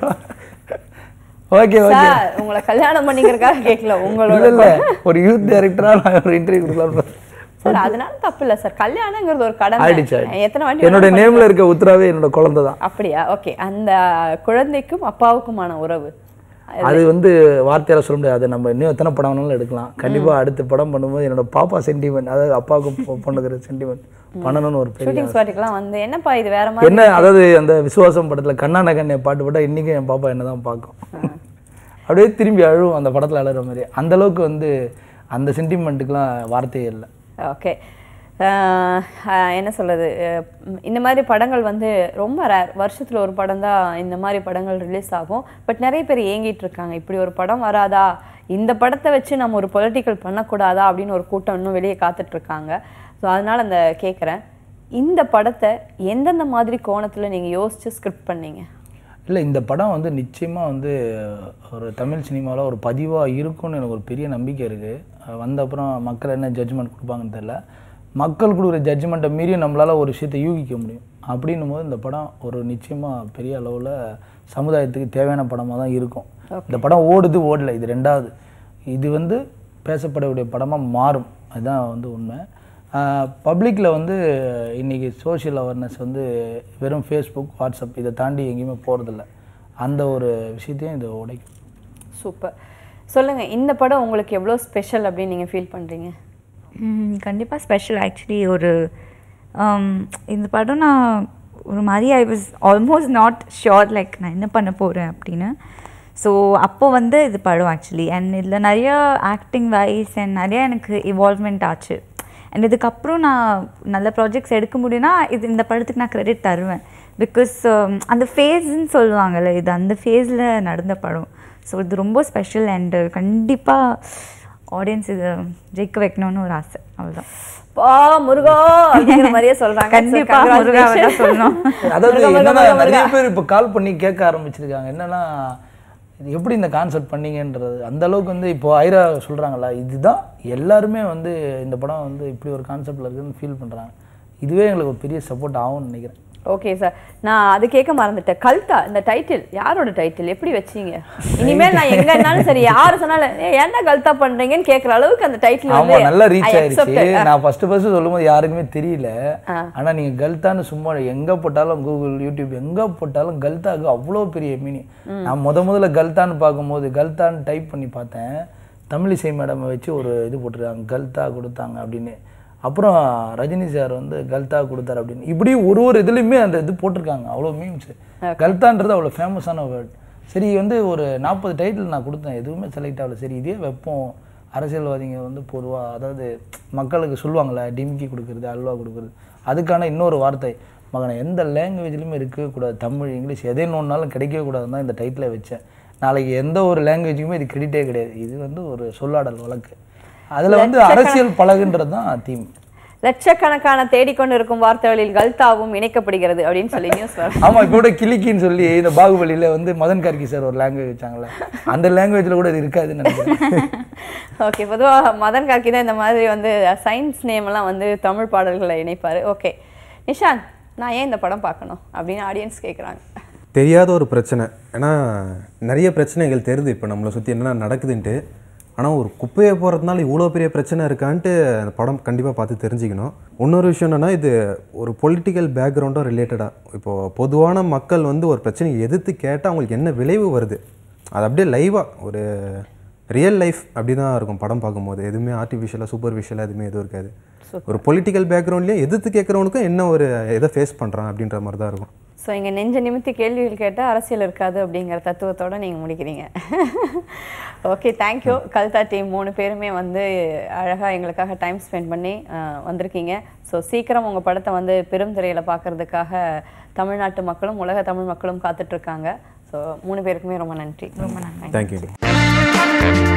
ஓகே ஓகே சார் உங்களை கல்யாணம் பண்ணிக்கிறதுக்காக கேட்கல உங்களோட இல்ல இல்ல ஒரு யூத் டைரக்டரா நான் ஒரு இன்டர்வியூ கொடுக்கலாம் சார் அதனால தப்பு இல்ல சார் கல்யாணங்கிறது ஒரு கடமை ஆயிடுச்சு ஆயிடுச்சு. எத்தனை வாட்டி என்னோட நேம்ல இருக்க உத்தராவே என்னோட குழந்தை தான் அப்படியா ஓகே அந்த குழந்தைக்கும் அப்பாவுக்குமான உறவு அது வந்து வார்த்தையால சொல்ல முடியாது அது நம்ம இன்னும் எத்தனை படம் வேணாலும் எடுக்கலாம் கண்டிப்பா அடுத்த படம் பண்ணும்போது என்னோட பாப்பா சென்டிமெண்ட் அதாவது அப்பாவுக்கும் பொ- பொண்ணுக்கு சென்டிமெண்ட் பண்ணணும்னு ஒரு பெரிய ஷூட்டிங் ஸ்பாட்டுக்குலாம் வந்து என்னப்பா இது வேற மாதிரி என்ன அதாவது அந்த விசுவாசம் படத்துல கண்ணான கண்ணை பாட்டு போட்டா இன்னைக்கும் என் பாப்பா என்னதான் பார்க்கும் அப்படியே திரும்பி அழுவும் அந்த படத்துல அழுற மாதிரி அந்த அளவுக்கு வந்து அந்த சென்டிமெண்ட்டுக்குலாம் வார்த்தையே இல்லை ஓகே என்ன சொல்றது அஹ் உம் இந்த மாதிரி படங்கள் வந்து ரொம்ப ரேர் வருஷத்துல ஒரு படம் தான் இந்த மாதிரி படங்கள் ரிலீஸ் ஆகும் பட் நிறைய பேர் ஏங்கிட்டு இருக்காங்க இப்படி ஒரு படம் வராதா இந்த படத்தை வச்சு நம்ம ஒரு பொலிட்டிக்கல் பண்ணக்கூடாதா அப்படின்னு ஒரு கூட்டம் இன்னும் வெளியே காத்துட்டு இருக்காங்க ஸோ அதனால அந்த கேட்குறேன் இந்த படத்தை எந்தெந்த மாதிரி கோணத்துல நீங்க யோசிச்சு ஸ்கிரிப்ட் பண்ணீங்க இல்லை இந்த படம் வந்து நிச்சயமாக வந்து ஒரு தமிழ் சினிமாவில் ஒரு பதிவாக இருக்கும்னு எனக்கு ஒரு பெரிய நம்பிக்கை இருக்குது வந்த அப்புறம் மக்கள் என்ன ஜட்ஜ்மெண்ட் கொடுப்பாங்கன்னு தெரியல மக்கள் கொடுக்குற ஜட்ஜ்மெண்ட்டை மீறி நம்மளால் ஒரு விஷயத்தை யூகிக்க முடியும் அப்படின்னும் போது இந்த படம் ஒரு நிச்சயமாக பெரிய அளவில் சமுதாயத்துக்கு தேவையான படமாக தான் இருக்கும் இந்த படம் ஓடுது ஓடல இது ரெண்டாவது இது வந்து பேசப்படக்கூடிய படமாக மாறும் அதுதான் வந்து உண்மை பப்ளிக்கில் வந்து இன்றைக்கி சோஷியல் அவேர்னஸ் வந்து வெறும் ஃபேஸ்புக் வாட்ஸ்அப் இதை தாண்டி எங்கேயுமே போகிறதில்ல அந்த ஒரு விஷயத்தையும் இது உடைக்கும் சூப்பர் சொல்லுங்க இந்த படம் உங்களுக்கு எவ்வளோ ஸ்பெஷல் அப்படின்னு நீங்க ஃபீல் பண்றீங்க கண்டிப்பாக ஸ்பெஷல் ஆக்சுவலி ஒரு um, இந்த படம் நான் ஒரு மாதிரி I was almost not sure like நான் என்ன பண்ண போகிறேன் அப்படின்னு ஸோ அப்போ வந்து இது படம் ஆக்சுவலி அண்ட் இதில் நிறைய ஆக்டிங் வைஸ் அண்ட் நிறைய எனக்கு இவால்வ்மெண்ட் ஆச்சு அண்ட் இதுக்கப்புறம் நான் நல்ல ப்ராஜெக்ட்ஸ் எடுக்க முடியும்னா இது இந்த படத்துக்கு நான் கிரெடிட் தருவேன் பிகாஸ் அந்த ஃபேஸ்ன்னு சொல்லுவாங்கல்ல இது அந்த ஃபேஸில் நடந்த படம் ஸோ இது ரொம்ப ஸ்பெஷல் அண்டு கண்டிப்பாக ஆடியன்ஸ் இதை ஜெயிக்க வைக்கணும்னு ஒரு ஆசை அவ்வளோதான் பா முருகா அப்படிங்கிற மாதிரியே சொல்றாங்க கண்டிப்பா So, முருகாவை தான் congratulations. சொல்லணும் அதாவது முருகா, முருகா, என்னன்னா முருகா, நிறைய முருகா. பேர் இப்போ கால் பண்ணி கேட்க ஆரம்பிச்சிருக்காங்க என்னன்னா இது எப்படி இந்த கான்செப்ட் பண்ணீங்கன்றது அந்த அளவுக்கு வந்து இப்போ ஐரா சொல்றாங்கல்ல இதுதான் எல்லாருமே வந்து இந்த படம் வந்து இப்படி ஒரு கான்செப்ட்ல இருக்குன்னு ஃபீல் பண்றாங்க இதுவே எங்களுக்கு ஒரு பெரிய சப்போர்ட் ஆகும்னு நினைக்கிறேன் ஓகே சார் நான் அது கேட்க மறந்துட்டேன் கல்தா இந்த டைட்டில் யாரோட டைட்டில் எப்படி வச்சீங்க இனிமேல் நான் எங்கன்னாலும் சரி யாரு சொன்னாலும் "ஏய், ஏன்டா கல்தா பண்றீங்கன்னு கேட்குற அளவுக்கு அந்த டைட்டில் ஆமா வந்து நல்லா ரீச் I ஆயிருச்சு accepted. நான் ஃபர்ஸ்ட் ஃபர்ஸ்ட் சொல்லும்போது யாருக்குமே தெரியல ஆனா நீங்க கல்தான்னு சும்மா எங்க போட்டாலும் கூகுள் யூடியூப் எங்க போட்டாலும் கல்தாக்கு அவ்வளோ பெரிய மீனிங் நான் முத முதல்ல கல்தான்னு பார்க்கும்போது கல்தான்னு டைப் பண்ணி பார்த்தேன் தமிழிசை மேடம் வச்சு ஒரு இது போட்டிருக்காங்க கல்தா கொடுத்தாங்க அப்படின்னு அப்புறம் ரஜினி சார் வந்து கல்தா கொடுத்தாரு அப்படின்னு இப்படி ஒரு ஒரு இதுலையுமே அந்த இது போட்டிருக்காங்க அவ்வளோ மீம்ஸ் கல்தான்றது அவ்வளோ ஃபேமஸான வேர்ட் சரி வந்து ஒரு நாற்பது டைட்டில் நான் கொடுத்தேன் எதுவுமே செலக்ட் ஆகல சரி இதே வைப்போம் அரசியல்வாதிங்க வந்து பொதுவாக அதாவது மக்களுக்கு சொல்லுவாங்கள்ல டிம்கி கொடுக்குறது அல்வா கொடுக்குறது அதுக்கான இன்னொரு வார்த்தை மகனை எந்த லாங்குவேஜ்லையுமே இருக்கவே கூடாது தமிழ் இங்கிலீஷ் எதே ஒன்றாலும் கிடைக்கவே கூடாதுன்னு தான் இந்த டைட்டிலை வச்சேன் நாளைக்கு எந்த ஒரு லாங்குவேஜுக்குமே இது கிரெடிட்டே கிடையாது இது வந்து ஒரு சொல்லாடல் வழக்கு அதில் வந்து அரசியல் பழகுன்றது தான் தீம் லட்சக்கணக்கான தேடிக்கொண்டு இருக்கும் வார்த்தைகளில் கல்தாவும் இணைக்கப்படுகிறது அப்படின்னு சொல்லி நியூஸ் வரும் ஆமா இப்போ கூட கிளிக்கின்னு சொல்லி இந்த பாகுபலியில வந்து மதன் கார்கி சார் ஒரு லாங்குவேஜ் வச்சாங்கல்ல அந்த லாங்குவேஜ்ல கூட இது இருக்காதுன்னு நினைக்கிறேன் ஓகே பொதுவாக மதன் கார்கி தான் இந்த மாதிரி வந்து சயின்ஸ் நேம் எல்லாம் வந்து தமிழ் பாடல்களை இணைப்பாரு ஓகே நிஷாந்த் நான் ஏன் இந்த படம் பார்க்கணும் அப்படின்னு ஆடியன்ஸ் கேட்குறாங்க தெரியாத ஒரு பிரச்சனை ஏன்னா நிறைய பிரச்சனைகள் தெரியுது இப்போ நம்மளை சுற்றி என்ன நடக்குதுன்ட்டு ஆனால் ஒரு குப்பையை போகிறதுனால இவ்வளோ பெரிய பிரச்சனை இருக்கான்ட்டு அந்த படம் கண்டிப்பாக பார்த்து தெரிஞ்சுக்கணும் இன்னொரு விஷயம் என்னென்னா இது ஒரு பொலிட்டிக்கல் பேக்ரவுண்டும் ரிலேட்டடாக இப்போது பொதுவான மக்கள் வந்து ஒரு பிரச்சனையை எதிர்த்து கேட்டால் அவங்களுக்கு என்ன விளைவு வருது அது அப்படியே லைவாக ஒரு ரியல் லைஃப் அப்படி தான் இருக்கும் படம் பார்க்கும்போது எதுவுமே ஆர்டிஃபிஷியலாக சூப்பர்ஃபிஷியலாக எதுவுமே எதுவும் இருக்காது ஒரு பொலிட்டிக்கல் பேக்ரவுண்ட்லேயே எதிர்த்து கேட்குறவனுக்கும் என்ன ஒரு எதை ஃபேஸ் பண்ணுறான் அப்படின்ற மாதிரி தான் இருக்கும் ஸோ இங்கே நெஞ்ச நிமித்தி கேள்விகள் கேட்டால் அரசியல் இருக்காது அப்படிங்கிற தத்துவத்தோட நீங்கள் முடிக்கிறீங்க ஓகே தேங்க்யூ கல்தா டீம் மூணு பேருமே வந்து அழகாக எங்களுக்காக டைம் ஸ்பெண்ட் பண்ணி அஹ், வந்திருக்கீங்க ஸோ சீக்கிரம் உங்கள் படத்தை வந்து பெரும் திரையில் பார்க்கறதுக்காக தமிழ்நாட்டு மக்களும் உலக தமிழ் மக்களும் காத்துட்ருக்காங்க ஸோ மூணு பேருக்குமே ரொம்ப நன்றி ரொம்ப நன்றி தேங்க்யூ